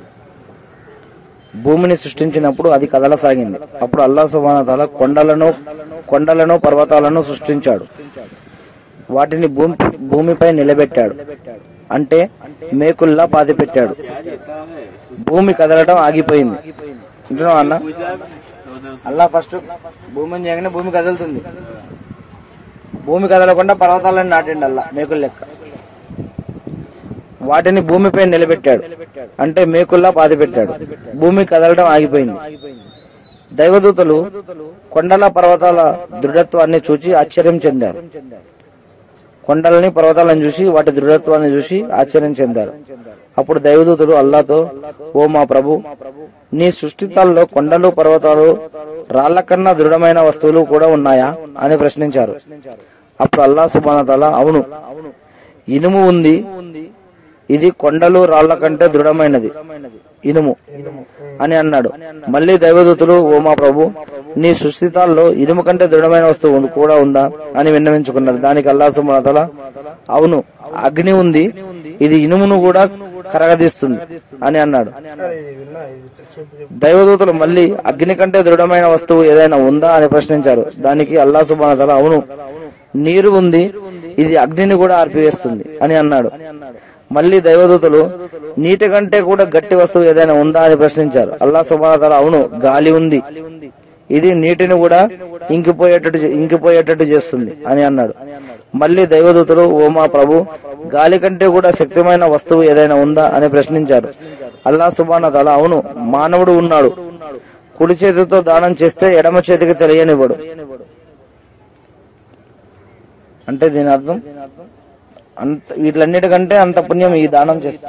భూమిని సృష్టించినప్పుడు అది కదలసాగింది అప్పుడు అల్లా సుబాన తల కొండలను కొండలను పర్వతాలను సృష్టించాడు వాటిని భూమి భూమిపై నిలబెట్టాడు అంటే మేకుల్లా పాతి పెట్టాడు భూమి కదలటం ఆగిపోయింది వింటున్నావా అన్న అల్లా ఫస్ట్ భూమిని చేయగానే భూమి కదులుతుంది భూమి కదలకుండా పర్వతాలను నాటిండి అల్లా మేకుల లెక్క వాటిని భూమిపై నిలబెట్టాడు అంటే మేకుల్లా పాతి పెట్టాడు భూమి కదలడం ఆగిపోయింది దైవదూతలు కొండల పర్వతాల దృఢత్వాన్ని చూచి ఆశ్చర్యం చెందారు కొండలని పర్వతాలను చూసి వాటి దృఢత్వాన్ని చూసి ఆశ్చర్యం చెందారు అప్పుడు దైవదూతుడు అల్లాతో ఓ మా ప్రభు నీ సృష్టితాల్లో కొండలు పర్వతాలు రాళ్ల కన్నా దృఢమైన వస్తువులు కూడా ఉన్నాయా అని ప్రశ్నించారు అప్పుడు అల్లా సుబానతల అవును ఇనుము ఉంది ఇది కొండలు రాళ్ల కంటే దృఢమైనది ఇనుము అని అన్నాడు మళ్ళీ దైవదూతులు ఓ మా ప్రభు నీ సుస్థితాల్లో ఇనుము కంటే దృఢమైన వస్తువు ఉంది- కూడా ఉందా అని విన్నవించుకున్నారు దానికి అల్లా సుబానతల అవును అగ్ని ఉంది ఇది ఇనుమును కూడా కరగదీస్తుంది అని అన్నాడు అరే ఇది విన్నా ఇది చెప్పు చెప్పు దైవదూతలు మళ్ళీ అగ్ని కంటే దృఢమైన వస్తువు ఏదైనా ఉందా అని ప్రశ్నించారు దానికి అల్లా సుబానతల అవును నీరు ఉంది ఇది అగ్నిని కూడా ఆర్పివేస్తుంది అని అన్నాడు మళ్ళీ దైవదూతలు నీటి కంటే కూడా గట్టి వస్తువు ఏదైనా ఉందా అని ప్రశ్నించారు అల్లా సుబానతల అవును గాలి ఉంది ఇది నీటిని కూడా ఇంకిపోయేటట్టు ఇంకిపోయేటట్టు చేస్తుంది అని అన్నాడు మళ్ళీ దైవదూతలు ఓ మా ప్రభు గాలి కంటే కూడా శక్తిమైన వస్తువు ఏదైనా ఉందా అని ప్రశ్నించారు అల్లా సుబాన తల అవును మానవుడు ఉన్నాడు కుడి చేతితో దానం చేస్తే ఎడమ చేతికి తెలియనివ్వడు అంటే దీని అర్థం అంత వీటిలన్నిటికంటే అంత పుణ్యం ఈ దానం చేస్తే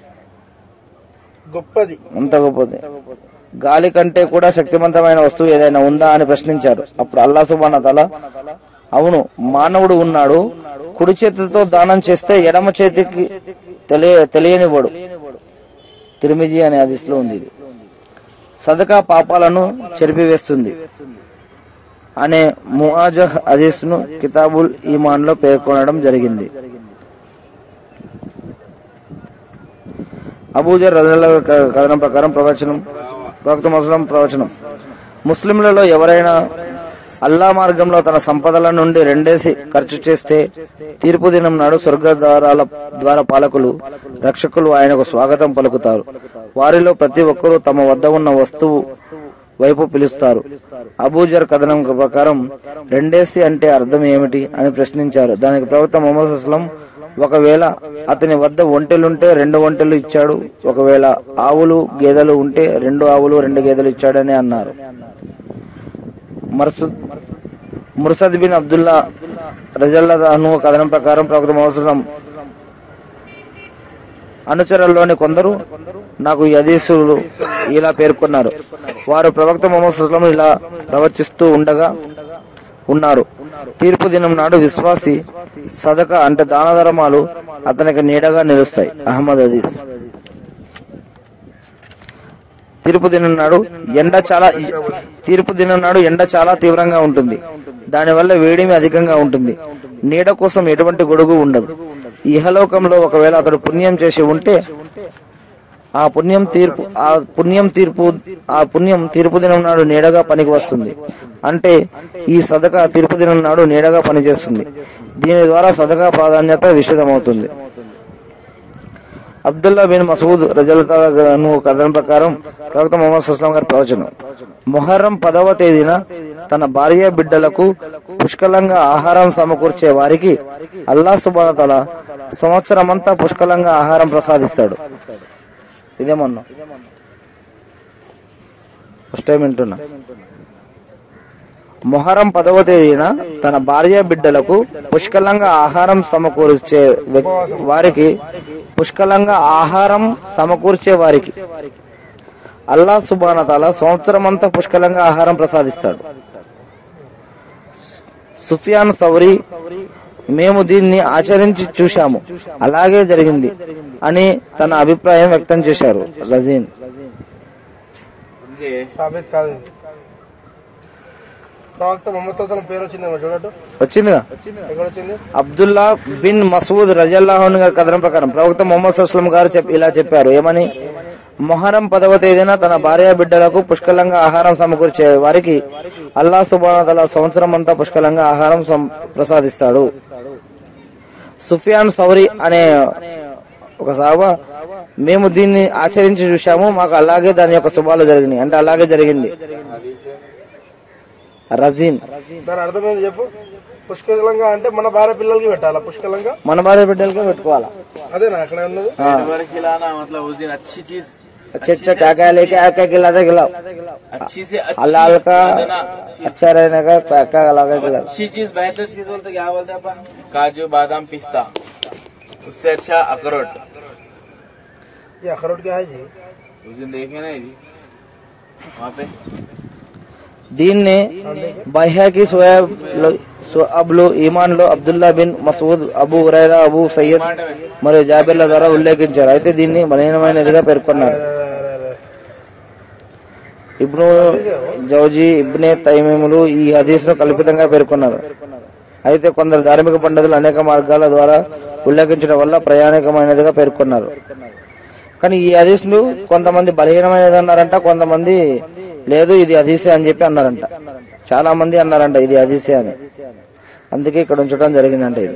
గొప్పది అంత గొప్పది గాలి కంటే కూడా శక్తివంతమైన వస్తువు ఏదైనా ఉందా అని ప్రశ్నించారు అప్పుడు అల్లా సుబాన తల అవును మానవుడు ఉన్నాడు కుడి చేతితో దానం చేస్తే ఎడమ చేతికి తెలియ తెలియనివ్వడు తిరుమిజి అనే హదీస్లో ఉంది ఇది సదకా పాపాలను చెరిపివేస్తుంది అనే ముఆజహ్ హదీస్ ను కితాబుల్ ఈమాన్ లో పేర్కొనడం జరిగింది అబూజర్ రజల కథనం ప్రకారం ప్రవచనం ప్రవక్త ముస్లిం ప్రవచనం ముస్లింలలో ఎవరైనా అల్లా మార్గంలో తన సంపదల నుండి రెండేసి ఖర్చు చేస్తే తీర్పు దినం నాడు స్వర్గ ద్వారాల ద్వార పాలకులు రక్షకులు ఆయనకు స్వాగతం పలుకుతారు వారిలో ప్రతి ఒక్కరూ తమ వద్ద ఉన్న వస్తువు వైపు పిలుస్తారు అబూజర్ కథనం ప్రకారం రెండేసి అంటే అర్థం ఏమిటి అని ప్రశ్నించారు దానికి ప్రవక్త మొహమ్మద్ అస్లం ఒకవేళ అతని వద్ద ఒంటెలుంటే రెండు ఒంటెలు ఇచ్చాడు ఒకవేళ ఆవులు గేదెలు ఉంటే రెండు ఆవులు రెండు గేదెలు ఇచ్చాడని అన్నారు మర్సు ముర్సద్ బిన్ అబ్దుల్లా రజల్లాను కథనం ప్రకారం ప్రవక్త మొహమ్మద్ అనుచరుల్లోని కొందరు నాకు ఈ హదీసులు ఇలా పేర్కొన్నారు వారు ప్రవక్త మొహమ్మద్ సుస్లం ఇలా ప్రవచిస్తూ ఉండగా ఉన్నారు తీర్పు దినం నాడు విశ్వాసి సదక అంటే దాన ధర్మాలు అతనికి నీడగా నిలుస్తాయి అహ్మద్ హదీస్ తీర్పు దినం నాడు ఎండ చాలా తీర్పు దినం నాడు ఎండ చాలా తీవ్రంగా ఉంటుంది దానివల్ల వేడిమి అధికంగా ఉంటుంది నీడ కోసం ఎటువంటి గొడుగు ఉండదు ఇహలోకంలో ఒకవేళ అతడు పుణ్యం చేసి ఉంటే ఆ పుణ్యం తీర్పు ఆ పుణ్యం తీర్పు ఆ పుణ్యం తీర్పు దినం నాడు నీడగా పనికి వస్తుంది అంటే ఈ సదక తీర్పు దినం నాడు నీడగా పనిచేస్తుంది దీని ద్వారా సదకా ప్రాధాన్యత విషదమవుతుంది అబ్దుల్లా బిన్ మసూద్ రజలతను కథనం ప్రకారం ప్రవక్త మొహమ్మద్ సుస్లాం గారి ప్రవచనం మొహర్రం పదవ తేదీన తన భార్య బిడ్డలకు పుష్కలంగా ఆహారం సమకూర్చే వారికి అల్లా సుబానతల సంవత్సరమంతా పుష్కలంగా ఆహారం ప్రసాదిస్తాడు ఇదేమన్నా ఫస్ట్ టైం వింటున్నా మొహరం పదవ తేదీన తన భార్య బిడ్డలకు పుష్కలంగా ఆహారం సమకూర్చే వ్యక్- వారికి పుష్కలంగా ఆహారం సమకూర్చే వారికి అల్లా సుబానతాల సంవత్సరం అంతా పుష్కలంగా ఆహారం ప్రసాదిస్తాడు సుఫియాన్ సౌరి మేము దీన్ని ఆచరించి చూశాము అలాగే జరిగింది అని తన అభిప్రాయం వ్యక్తం చేశారు రజీన్ సాబిత్ కాదు ఇది. ప్రవక్త మొహమ్మద్ సల్లం పేరు వచ్చిందేమో చూడట్టు వచ్చిందిగా ఎక్కడ వచ్చింది అబ్దుల్లా బిన్ మసూద్ రజల్లాహున్ గారి కథనం ప్రకారం ప్రవక్త మొహమ్మద్ అస్లం గారు చెప్- ఇలా చెప్పారు ఏమని మొహరం పదవ తేదీన తన భార్య బిడ్డలకు పుష్కలంగా ఆహారం సమకూర్చే వారికి అల్లా సుబానతల సంవత్సరం అంతా పుష్కలంగా ఆహారం సం- ప్రసాదిస్తాడు సుఫియాన్ సౌరి అనే ఒక సాబా మేము దీన్ని ఆచరించి చూశాము మాకు అలాగే దాని యొక్క శుభాలు జరిగినాయి అంటే అలాగే జరిగింది రజీన్ దాని అర్థమైంది చెప్పు పుష్కలంగా అంటే మన భార్య పిల్లలకి పెట్టాలా పుష్కలంగా మన భార్య బిడ్డలకే పెట్టుకోవాలా అదేనా అక్కడ ఉన్నది भर खिलाना मतलब उस दिन अच्छी चीज अच्छे अच्छे क्या क्या लेके आ क्या खिलाते खिलाओ अच्छी से अच्छी हलाल का देना अच्छा रहने का क्या क्या खिला के खिलाओ अच्छी चीज बेहतर चीज बोलते क्या बोलते हैं अपन काजू बादाम पिस्ता उससे अच्छा अखरोट ये अखरोट क्या है जी उस दिन देखे ना जी वहाँ पे దీన్ని బైహాకి సోయా సుఅబ్లు ఈమాన్ లో Abdullah bin Masood Abu Hurairah Abu Sayyid మరియు జాబిర్ల ద్వారా ఉల్లేఖించారు అయితే దీన్ని బలహీనమైనదిగా పేర్కొన్నారు ఇబ్ను జౌజీ ఇబ్నే తైమీములు ఈ హదీస్ ను కల్పితంగా పేర్కొన్నారు అయితే కొందరు ధార్మిక పండితులు అనేక మార్గాల ద్వారా ఉల్లేఖించడం వల్ల ప్రయాణికమైనదిగా పేర్కొన్నారు కానీ ఈ హదీస్ ను కొంతమంది బలహీనమైనది అన్నారంట కొంతమంది లేదు ఇది హదీసే అని చెప్పి అన్నారంట చాలా మంది అన్నారంట ఇది హదీసే అని అందుకే ఇక్కడ ఉంచడం జరిగిందంట ఇది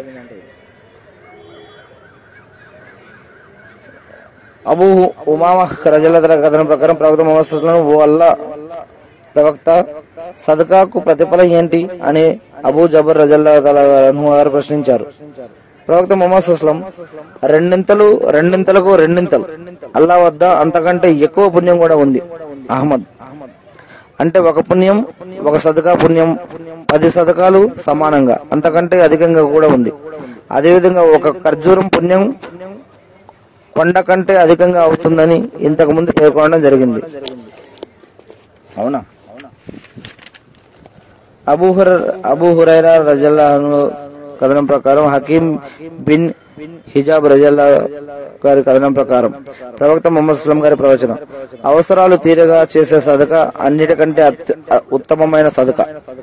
అబూ ఉమామ రజలతల కథనం ప్రకారం ప్రవక్త మొహమ్మద్ ఓ అల్లా ప్రవక్త సదకాకు ప్రతిఫలం ఏంటి అని అబూ జబర్ రజల్లా గారు ప్రశ్నించారు ప్రవక్త మొహమ్మద్ సుస్లం రెండింతలు రెండింతలకు రెండింతలు అల్లా వద్ద అంతకంటే ఎక్కువ పుణ్యం కూడా ఉంది అహ్మద్ అంటే ఒక పుణ్యం ఒక సదకా పుణ్యం పది సదకాలు సమానంగా అంతకంటే అధికంగా కూడా ఉంది అదేవిధంగా ఒక ఖర్జూరం పుణ్యం కొండ కంటే అధికంగా అవుతుందని ఇంతకు ముందు పేర్కొనడం జరిగింది అవునా అబూహుర అబూహురైరా రజల్లా కథనం ప్రకారం హకీం బిన్ హిజాబ్ రజల్లా గారి కథనం ప్రకారం ప్రవక్త ముహమ్మద్ సుస్లం గారి ప్రవచనం అవసరాలు తీరగా చేసే సదక అన్నిటికంటే అత్య- ఉత్తమమైన సదక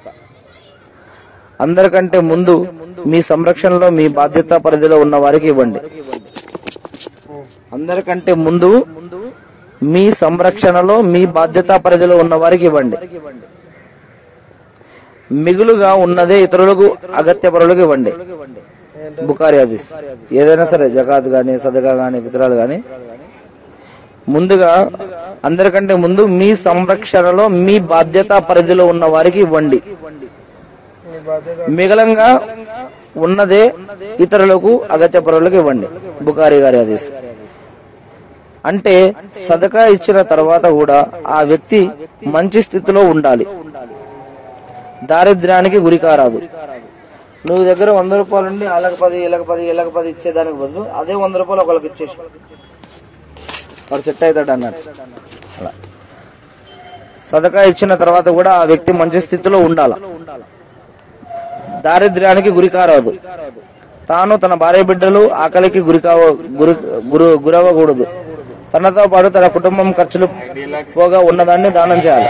అందరికంటే ముందు మీ సంరక్షణలో మీ బాధ్యత పరిధిలో ఉన్న వారికి ఇవ్వండి అందరికంటే ముందు మీ సంరక్షణలో మీ బాధ్యత పరిధిలో ఉన్న వారికి ఇవ్వండి మిగులుగా ఉన్నదే ఇతరులకు అగత్య పరులకు ఇవ్వండి బుకారి హదీస్ ఏదైనా సరే జకాత్ గాని సదకా గాని వితరాలు గాని ముందుగా అందరికంటే ముందు మీ సంరక్షణలో మీ బాధ్యత పరిధిలో ఉన్న వారికి ఇవ్వండి మీ బాధ్యత మిగలంగా ఉన్నదే ఇతరులకు అగత్య పరులకు ఇవ్వండి బుకారి గారి హదీస్ అంటే సదకా ఇచ్చిన తర్వాత కూడా ఆ వ్యక్తి మంచి స్థితిలో ఉండాలి దారిద్ర్యానికి గురి కారాదు నువ్వు దగ్గర వంద రూపాయలు ఉండి వాళ్ళకి పది వీళ్ళకి పది వీళ్ళకి పది ఇచ్చేదానికి బదులు అదే వంద రూపాయలు ఒకళ్ళకి ఇచ్చేసి వాడు సెట్ అవుతాడు అన్నాడు అలా సదకా ఇచ్చిన తర్వాత కూడా ఆ వ్యక్తి మంచి స్థితిలో ఉండాలి దారిద్ర్యానికి గురి కారాదు తాను తన భార్య బిడ్డలు ఆకలికి గురి కావ గురి గురు గురవ్వకూడదు తనతో పాటు తన కుటుంబం ఖర్చులు పోగా ఉన్నదాన్ని దానం చేయాలి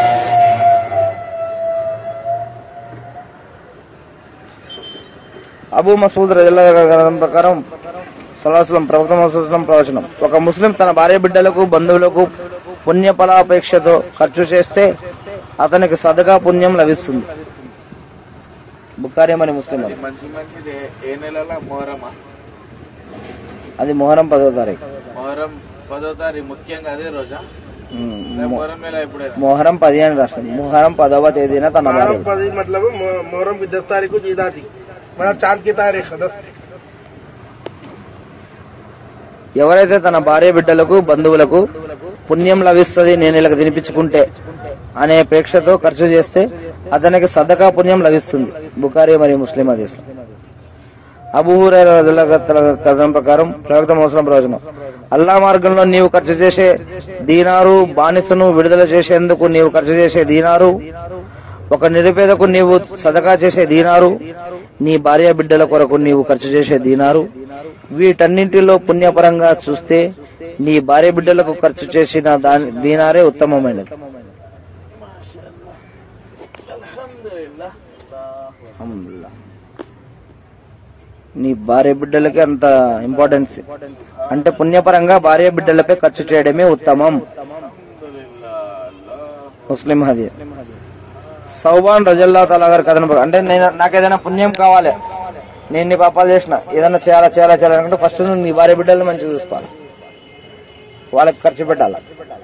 అబూ మసూద్ రజల్లా గారి ప్రకారం సలాహం ప్రవక్త మసూదం ప్రవచనం ఒక ముస్లిం తన భార్య బిడ్డలకు బంధువులకు పుణ్యఫలాపేక్షతో ఖర్చు చేస్తే అతనికి సదగా పుణ్యం లభిస్తుంది బుకారి మరి ముస్లిం అది. మంచి మంచిది ఏ- ఏ నెలలో మొహరమా అది మొహరం పదో తారీఖు మొహరం పదో తారీఖు ముఖ్యంగా అదే రోజా ఉమ్, రేపు మొ- మొహరం నెల ఎప్పుడైనా మొహరం పది అని రాస్తుంది మొహరం పదవ తేదీన తన భార్య मुहर्रम पदी मतलब मु- मुहर्रम की दस तारीख को ईद आती मतलब चांद की तारीख दस ఎవరైతే తన భార్య బిడ్డలకు బంధువులకు పుణ్యం లభిస్తుంది నేను ఇలా తినిపించుకుంటే అనే ప్రేక్షతో ఖర్చు చేస్తే అతనికి సదకా పుణ్యం లభిస్తుంది బుకారి మరియు ముస్లిం హదీస్ అబూహుర కథనం ప్రకారం ప్రవక్త మోసలం ప్రవచనం అల్లా మార్గంలో నీవు ఖర్చు చేసే దీనారు బానిసను విడుదల చేసేందుకు నీవు ఖర్చు చేసే దీనారు ఒక నిరుపేదకు నీవు సదకా చేసే దీనారు నీ భార్య బిడ్డల కొరకు నీవు ఖర్చు చేసే దీనారు వీటన్నింటిలో పుణ్యపరంగా చూస్తే నీ భార్య బిడ్డలకు ఖర్చు చేసిన దాని దీనారే ఉత్తమమైనది అల్హమ్దులిల్లాహ్. నీ భార్య బిడ్డలకి అంత ఇంపార్టెన్స్ అంటే పుణ్యపరంగా భార్య బిడ్డలపై ఖర్చు చేయడమే ఉత్తమం ముస్లిం హదీ సౌబాన్ రజల్లా తలా గారి కథను ప్రకారం- అంటే నేను నాకు ఏదైనా పుణ్యం కావాలి నేను నీ పాపాలు చేసిన ఏదైనా చేయాలా చేయాలా చేయాలనుకుంటే ఫస్ట్ నువ్వు నీ భార్య బిడ్డలను మంచిగా చూసుకోవాలి వాళ్ళకి ఖర్చు పెట్టాలి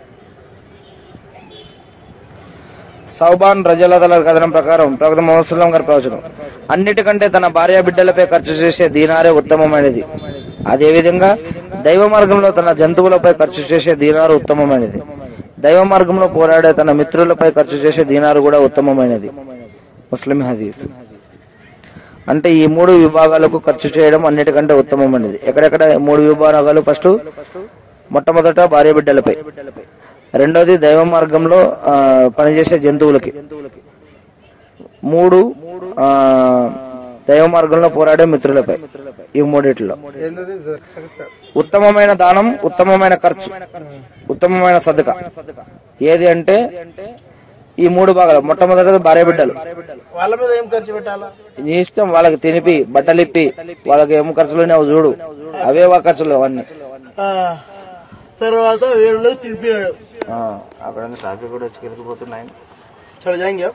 సౌబాన్ రజలతల కథనం ప్రకారం ప్రవక్త మహస్సులం గారి ప్రవచనం అన్నిటికంటే తన భార్య బిడ్డలపై ఖర్చు చేసే దీనారే ఉత్తమమైనది అదేవిధంగా దైవ మార్గంలో తన జంతువులపై ఖర్చు చేసే దీనారు ఉత్తమమైనది దైవ మార్గంలో పోరాడే తన మిత్రులపై ఖర్చు చేసే దీనారు కూడా ఉత్తమమైనది ముస్లిం హదీస్ అంటే ఈ మూడు విభాగాలకు ఖర్చు చేయడం అన్నిటికంటే ఉత్తమమైనది ఎక్కడెక్కడ మూడు విభాగాలు ఫస్ట్ మొట్టమొదట భార్య బిడ్డలపై రెండోది దైవ మార్గంలో ఆ, పనిచేసే జంతువులకి మూడు ఆ, దైవ మార్గంలో పోరాడే మిత్రులపై ఈ మూడిట్లో ఏంటది సంగతి ఉత్తమమైన దానం ఉత్తమమైన ఖర్చు ఉత్తమమైన సదక ఏది అంటే ఈ మూడు భాగాలు మొట్టమొదటిది భార్య బిడ్డలు వాళ్ళ మీద ఏం ఖర్చు పెట్టాలా నీ ఇష్టం వాళ్ళకి తినిపి బట్టలు ఇప్పి వాళ్ళకి ఏం ఖర్చులు ఉన్నాయో చూడు అవే వా ఖర్చులు అవన్నీ తర్వాత వేళ్ళు తిరిపాడు ఆ, అక్కడ ట్రాఫిక్ కూడా వచ్చి కెలిగిపోతున్నాయి చలో జాయింగ్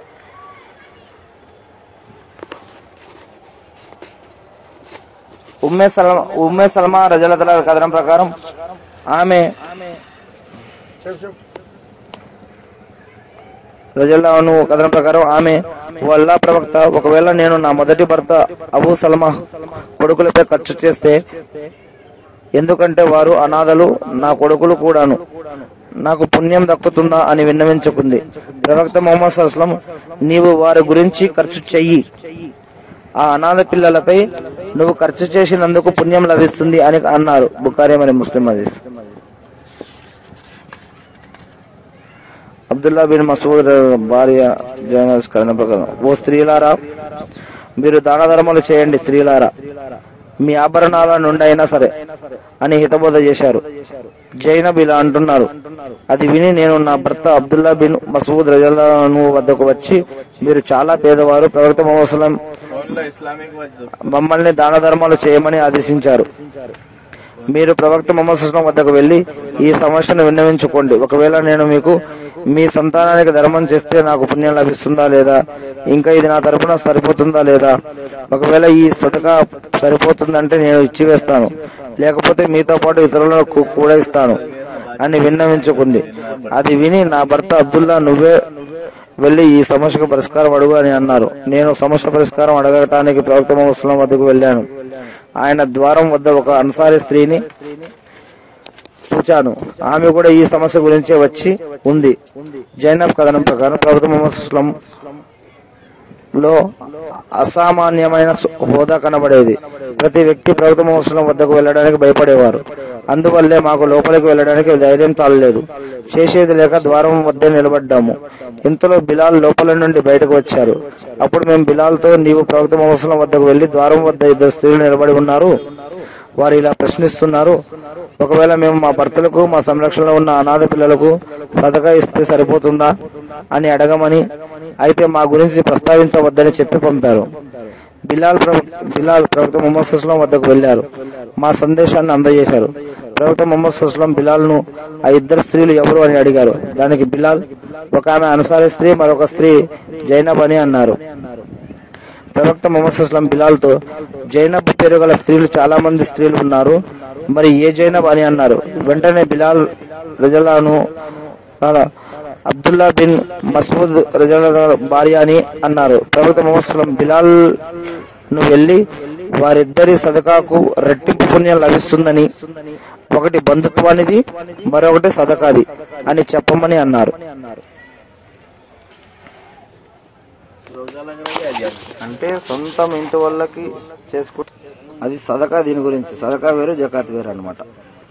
ఉమ్మే సల్మా ఉమ్మే సల్మా రజలతల కథనం ప్రకారం ఆమె చెప్పు చెప్పు రజల్లాను కథనం ప్రకారం ఆమె వల్లా ప్రవక్త ఒకవేళ నేను నా మొదటి భర్త అబూ సల్మా కొడుకులపై ఖర్చు చేస్తే ఎందుకంటే వారు అనాథలు నా కొడుకులు కూడాను నాకు పుణ్యం దక్కుతుందా అని విన్నవించుకుంది ప్రవక్త మొహమ్మద్ సల్లం నీవు వారి గురించి ఖర్చు చెయ్యి ఆ అనాథ పిల్లలపై నువ్వు ఖర్చు చేసినందుకు పుణ్యం లభిస్తుంది అని అన్నారు బుకారి మరి ముస్లిం హదీస్ అబ్దుల్లా బిన్ మసూద్ భార్య జైనస్ కథన ప్రకారం ఓ స్త్రీలారా మీరు దాన ధర్మాలు చేయండి స్త్రీలారా మీ ఆభరణాల నుండి అయినా సరే అని హితబోధ చేశారు జైనబ్ ఇలా అంటున్నారు అది విని నేను నా భర్త అబ్దుల్లా బిన్ మసూద్ రజల్లాను వద్దకు వచ్చి మీరు చాలా పేదవారు ప్రవక్త మొహమ్మద్ ఓన్లో ఇస్లామిక్ వద్దు మమ్మల్ని దాన ధర్మాలు చేయమని ఆదేశించారు మీరు ప్రవక్త మొహమ్మద్ సుస్లం వద్దకు వెళ్లి ఈ సమస్యను విన్నవించుకోండి ఒకవేళ నేను మీకు మీ సంతానానికి ధర్మం చేస్తే నాకు పుణ్యం లభిస్తుందా లేదా ఇంకా ఇది నా తరపున సరిపోతుందా లేదా ఒకవేళ ఈ సతకా సరిపోతుందంటే నేను ఇచ్చివేస్తాను లేకపోతే మీతో పాటు ఇతరులకు కూడా ఇస్తాను అని విన్నవించుకుంది అది విని నా భర్త అబ్దుల్లా నువ్వే వెళ్లి ఈ సమస్యకు పరిష్కారం అడుగు అని అన్నారు నేను సమస్య పరిష్కారం అడగటానికి ప్రవక్త ముస్లిం వద్దకు వెళ్ళాను ఆయన ద్వారం వద్ద ఒక అన్సారీ స్త్రీని చూచాను ఆమె కూడా ఈ సమస్య గురించే వచ్చి ఉంది జైనబ్ కథనం ప్రకారం ప్రవక్త ముస్లిం లో అసామాన్యమైన సు- హోదా కనబడేది ప్రతి వ్యక్తి ప్రవక్త ముస్లిం వద్దకు వెళ్ళడానికి భయపడేవారు అందువల్లే మాకు లోపలికి వెళ్ళడానికి ధైర్యం తాళలేదు చేసేది లేక ద్వారం వద్ద నిలబడ్డాము ఇంతలో బిలాల్ లోపల నుండి బయటకు వచ్చారు అప్పుడు మేము బిలాల్తో నీవు ప్రవక్త ముస్లిం వద్దకు వెళ్లి ద్వారం వద్ద ఇద్దరు స్త్రీలు నిలబడి ఉన్నారు వారు ఇలా ప్రశ్నిస్తున్నారు ఒకవేళ మేము మా భర్తలకు మా సంరక్షణలో ఉన్న అనాథ పిల్లలకు సదగా ఇస్తే సరిపోతుందా అని అడగమని అయితే మా గురించి ప్రస్తావించవద్దని చెప్పి పంపారు బిలాల్ ప్రవ- బిలాల్ ప్రవక్త ముహమ్మద్ సుస్లం వద్దకు వెళ్లారు మా సందేశాన్ని అందజేశారు ప్రవక్త ముహమ్మద్ సుస్లం బిలాల్ ను ఆ ఇద్దరు స్త్రీలు ఎవరు అని అడిగారు దానికి బిలాల్ ఒక ఆమె అనుసారి స్త్రీ మరొక స్త్రీ జైనబ్ అని అన్నారు ప్రవక్త ముహమ్మద్ సుస్లం బిలాల్ తో జైనబ్ పేరు గల స్త్రీలు చాలా మంది స్త్రీలు ఉన్నారు మరి ఏ జైనబ్ అని అన్నారు వెంటనే బిలాల్ రజలాను కాదా, అబ్దుల్లా బిన్ మసూద్ రజలా భార్య అని అన్నారు ప్రవక్త ముహమ్మద్ సుస్లం బిలాల్ ను వెళ్లి వారిద్దరి సదకాకు రెట్టింపు పుణ్యం లభిస్తుందని ఒకటి బంధుత్వానిది మరొకటి సదకాది అని చెప్పమని అన్నారు అంటే సొంతం ఇంటి వాళ్ళకి చేసుకు అది సదకా దీని గురించి సదకా వేరు జకాత్ వేరు అనమాట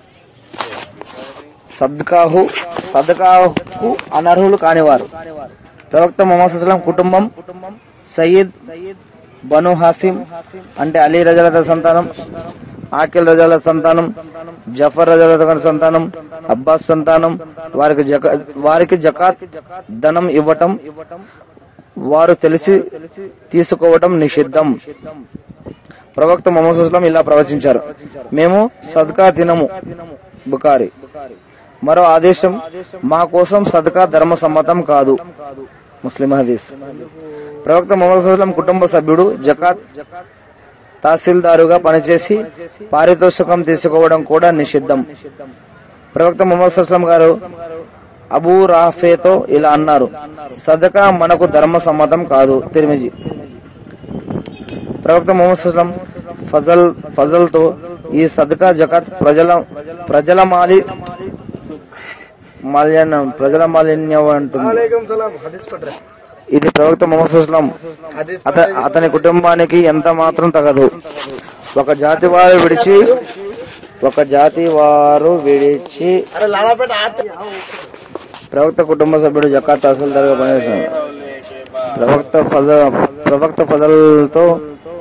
సద్కాహు సదకాహు అనర్హులు కానివారు ప్రవక్త మొహమ్మద్ సుస్లాం కుటుంబం సయ్యద్ బను హాసిం అంటే అలీ రజలత సంతానం ఆకిల్ రజాల సంతానం జఫర్ రజాల సంతానం అబ్బాస్ సంతానం వారికి జకా వారికి జకాత్ ధనం ఇవ్వటం వారు తెలిసి తీసుకోవటం నిషిద్ధం ప్రవక్త మొహమ్మద్ సుస్లాం ఇలా ప్రవచించారు మేము సద్కా తినము బుకారి మరో ఆదేశం మా కోసం సదకా ధర్మ సమ్మతం కాదు ముస్లిం హదీస్ ప్రవక్త మొహమ్మద్ సుస్లాం కుటుంబ సభ్యుడు జకాత్ తహసీల్దారుగా పనిచేసి పారితోషికం తీసుకోవడం కూడా నిషిద్ధం ప్రవక్త ముహమ్మద్ సుస్లాం గారు అబూ రాఫేతో ఇలా అన్నారు సదకా మనకు ధర్మ సమ్మతం కాదు తిరిమిజి ప్రవక్త ముహమ్మద్ సుస్లాం ఫజల్ ఫజల్ తో ఈ సదకా జకాత్ ప్రజల ప్రజల మాలి మాల్యాన్నం ప్రజల మాలిన్యం అంటుంది వాలేకం సలాం హదీస్ పడ్రా ఇది ప్రవక్త ముహమ్మద్ సుస్లాం హదీస్ అత అతని కుటుంబానికి ఎంత మాత్రం తగదు ఒక జాతి వారు విడిచి ఒక జాతి వారు విడిచి అరే లాలాపేట ఆత ప్రవక్త కుటుంబ సభ్యుడు జకాత్ తహసీల్దార్గా పనిచేశాడు ప్రవక్త ఫజ ప్రవక్త ఫజల్తో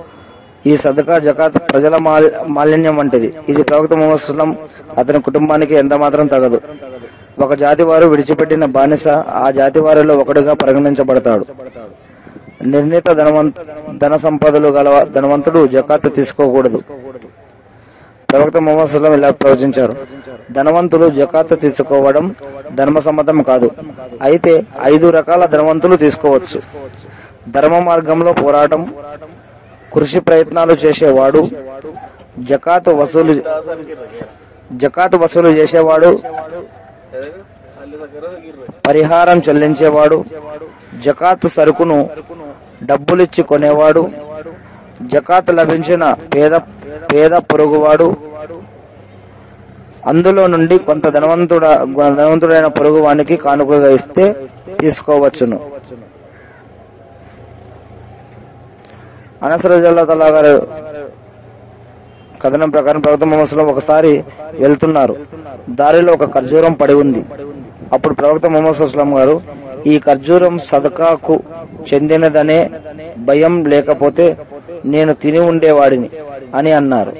ఈ సదకా జకాత్ ప్రజల మాల్- మాలిన్యం వంటిది ఇది ప్రవక్త ముహమ్మద్ సుల్లం అతని కుటుంబానికి ఎంత మాత్రం తగదు ఒక జాతి వారు విడిచిపెట్టిన బానిస ఆ జాతి వారిలో ఒకడుగా పరిగణించబడతాడు నిర్ణీత ధనవంత ధన సంపదలు గల ధనవంతుడు జకాత్ తీసుకోకూడదు ప్రవక్త ముహమ్మద్ సుల్లం ఇలా ప్రవచించారు ధనవంతులు జకాత్ తీసుకోవడం ధర్మసమ్మతం కాదు అయితే ఐదు రకాల ధనవంతులు తీసుకోవచ్చు ధర్మ మార్గంలో పోరాటం కృషి ప్రయత్నాలు చేసేవాడు జకాతు వసూలు జకాతు వసూలు చేసేవాడు పరిహారం చెల్లించేవాడు జకాతు సరుకును డబ్బులిచ్చి కొనేవాడు జకాతు లభించిన పేద పేద పొరుగువాడు అందులో నుండి కొంత ధనవంతుడ ధనవంతుడైన పొరుగువానికి కానుకగా ఇస్తే తీసుకోవచ్చును అనసరజల్లా తలా గారు కథనం ప్రకారం ప్రవక్త ముహమ్మద్ సల్లం ఒకసారి వెళ్తున్నారు దారిలో ఒక ఖర్జూరం పడి ఉంది అప్పుడు ప్రవక్త ముహమ్మద్ సల్లం గారు ఈ ఖర్జూరం సదకాకు చెందినదనే భయం లేకపోతే నేను తిని ఉండేవాడిని అని అన్నారు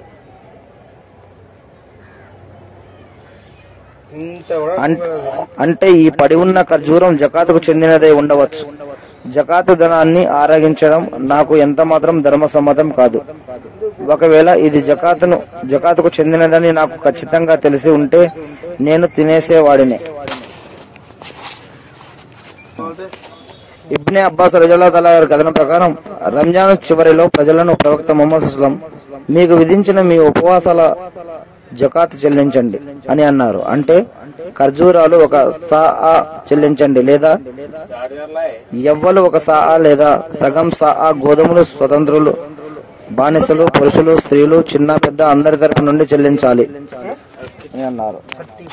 ఇంత కూడా అన్- అంటే ఈ పడి ఉన్న ఖర్జూరం జకాతుకు చెందినదే ఉండవచ్చు జకాతు ధనాన్ని ఆరగించడం నాకు ఎంత మాత్రం ధర్మసమ్మతం కాదు ఒకవేళ ఇది జకాతును జకాతుకు చెందినదని నాకు ఖచ్చితంగా తెలిసి ఉంటే నేను తినేసేవాడినే ఇబ్నే అబ్బాస్ రజల్లా తలా గారి కథనం ప్రకారం రంజాన్ చివరిలో ప్రజలను ప్రవక్త ముహమ్మద్ అస్లం మీకు విధించిన మీ ఉపవాసాల జకాత్ చెల్లించండి అని అన్నారు అంటే ఖర్జూరాలు ఒక సా చెల్లించండి లేదా ఎవ్వలు ఒక సా లేదా సగం సా గోధుమలు స్వతంత్రులు బానిసలు పురుషులు స్త్రీలు చిన్న పెద్ద అందరి తరపు నుండి చెల్లించాలి అని అన్నారు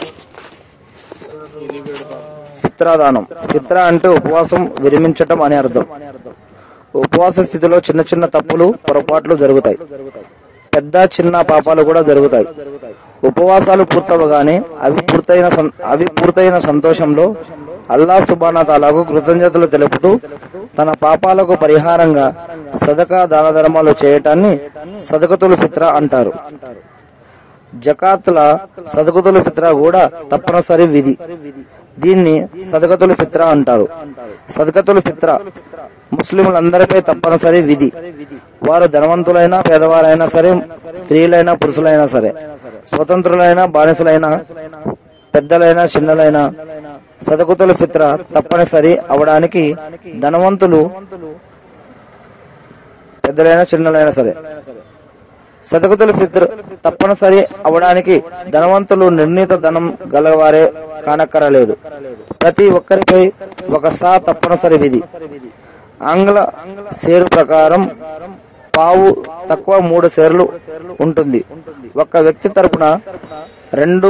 ఫిత్రాదానం ఫిత్రా అంటే ఉపవాసం విరమించటం అని అర్థం ఉపవాస స్థితిలో చిన్న చిన్న తప్పులు పొరపాట్లు జరుగుతాయి పెద్ద చిన్న పాపాలు కూడా జరుగుతాయి ఉపవాసాలు పూర్తవగానే అవి పూర్తయిన సం- అవి పూర్తయిన సంతోషంలో అల్లా సుబానా తాలాకు కృతజ్ఞతలు తెలుపుతూ తన పాపాలకు పరిహారంగా సదకా దాన ధర్మాలు చేయటాన్ని సదకతులు ఫిత్రా అంటారు జకాత్ల సదకతుల ఫిత్రా కూడా తప్పనిసరి విధి దీన్ని సదకతుల ఫిత్రా అంటారు సదకతుల ఫిత్రా ముస్లింలందరిపై తప్పనిసరి విధి వారు ధనవంతులైనా పేదవారైనా సరే స్త్రీలైనా పురుషులైనా సరే స్వతంత్రులైనా బానిసలైనా పెద్దలైనా చిన్నలైనా సదకుతుల ఫిత్ర తప్పనిసరి అవడానికి ధనవంతులు పెద్దలైనా చిన్నలైనా సరే సదకుతుల ఫిత్ర తప్పనిసరి అవడానికి ధనవంతులు నిర్ణీత ధనం గలవారే కానక్కరలేదు ప్రతి ఒక్కరిపై ఒక సా తప్పనిసరి విధి ఆంగ్ల షేరు ప్రకారం పావు తక్కువ మూడు షేర్లు ఉంటుంది ఒక వ్యక్తి తరపున రెండు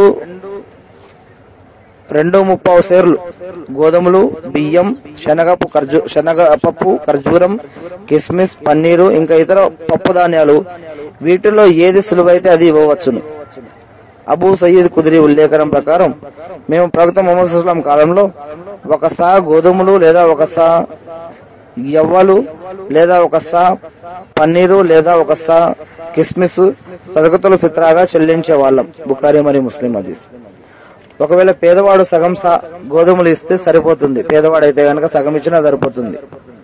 రెండు ముప్పావు షేర్లు గోధుమలు బియ్యం శనగపు ఖర్జూ శనగపప్పు ఖర్జూరం కిస్మిస్ పన్నీరు ఇంకా ఇతర పప్పు ధాన్యాలు వీటిలో ఏది సులువైతే అది ఇవ్వవచ్చును అబూ సయ్యద్ కుదిరి ఉల్లేఖనం ప్రకారం మేము ప్రవక్త ముహమ్మద్ సుస్లాం కాలంలో ఒక సా గోధుమలు లేదా ఒక సా ఎవ్వలు లేదా ఒక సా పన్నీరు లేదా ఒక సా కిస్మిస్ సదకతుల ఫిత్రాగా చెల్లించే వాళ్ళం బుఖారీ మరియు ముస్లిం హదీస్ ఒకవేళ పేదవాడు సగం సా గోధుమలు ఇస్తే సరిపోతుంది పేదవాడైతే గనక సగం ఇచ్చినా సరిపోతుంది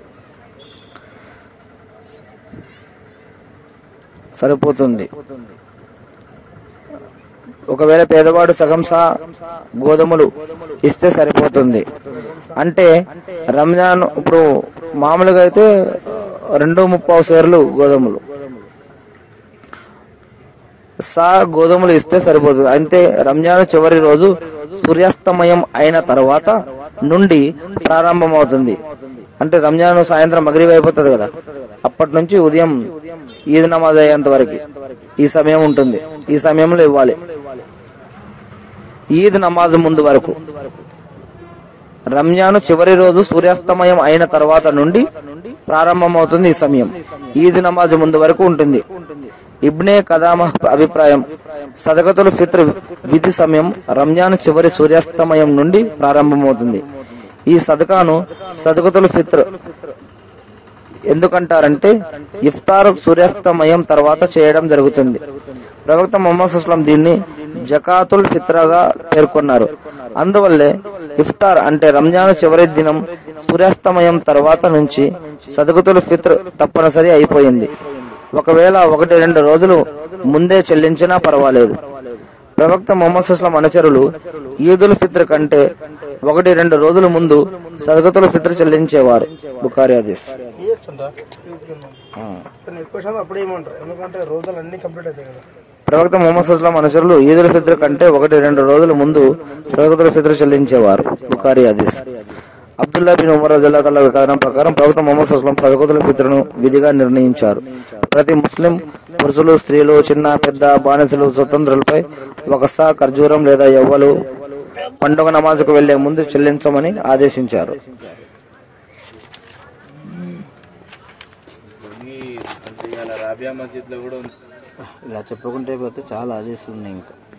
సరిపోతుంది ఒకవేళ పేదవాడు సగం సా గోధుమలు ఇస్తే సరిపోతుంది అంటే రంజాన్ ఇప్పుడు మామూలుగా అయితే రెండు ముప్పావు సేర్లు గోధుమలు సా గోధుమలు ఇస్తే సరిపోతుంది అంతే రంజాన్ చివరి రోజు సూర్యాస్తమయం అయిన తర్వాత నుండి ప్రారంభమవుతుంది అంటే రంజాన్ సాయంత్రం మగరిబ్ అయిపోతుంది కదా అప్పటి నుంచి ఉదయం ఈద్ నమాజ్ అయ్యేంత వరకు ఈ సమయం ఉంటుంది ఈ సమయంలో ఇవ్వాలి ఈద్ నమాజ్ ముందు వరకు రంజాను చివరి రోజు సూర్యాస్తమయం అయిన తర్వాత నుండి ప్రారంభమవుతుంది ఈ సమయం ఈద్ నమాజ్ ముందు వరకు ఉంటుంది ఇబ్నే కదామ అభిప్రాయం సదకతుల్ ఫిత్ర్ విధి సమయం రంజాన్ చివరి సూర్యాస్తమయం నుండి ప్రారంభమవుతుంది ఈ సదకాను సదకతుల్ ఫిత్ర్ ఎందుకంటారంటే ఇఫ్తార్ సూర్యాస్తమయం తర్వాత చేయడం జరుగుతుంది ప్రవక్త మొహమ్మద్ అస్లం దీన్ని జకాతుల్ ఫిత్రగా పేర్కొన్నారు అందువల్లే ఇఫ్తార్ అంటే రంజాన్ చివరి దినం సూర్యాస్తమయం తర్వాత నుంచి సదకుతుల్ ఫిత్ర్ తప్పనిసరి అయిపోయింది ఒకవేళ ఒకటి రెండు రోజులు ముందే చెల్లించినా పర్వాలేదు ప్రవక్త మొహమ్మద్ అస్లం అనుచరులు ఈదుల్ ఫిత్ర్ కంటే ఒకటి రెండు రోజుల ముందు సదగతుల ఫిత్ర్ చెల్లించేవారు బుకారి హదీస్ ఇయ్యొచ్చంట కానీ ఎక్కువ శాతం అప్పుడే ఏమంటారు ఎందుకంటే రోజులు అన్ని కంప్లీట్ అవుతాయి కదా ప్రవక్త మొహమ్మద్ అస్లం అనుచరులు ఈదుల్ ఫిత్ర్ కంటే ఒకటి రెండు రోజుల ముందు సదగతుల ఫిత్ర్ చెల్లించేవారు బుకారి హదీస్ అబ్దుల్లా బిన్ ఉమర్ రజల్లా తల కథనం ప్రకారం ప్రవక్త మొహమ్మద్ అస్లం సదగతుల ఫిత్రను విధిగా నిర్ణయించారు ప్రతి ముస్లిం పురుషులు స్త్రీలు చిన్న పెద్ద బానిసలు స్వతంత్రులపై ఒక సా ఖర్జూరం లేదా ఎవ్వలు పండుగ నమాజుకు వెళ్లే ముందు చెల్లించమని ఆదేశించారు రాబియా మస్జిద్ లో కూడా ఉంది ఇలా చెప్పుకుంటే పోతే చాలా ఆదేశాలు ఉన్నాయి ఇంకా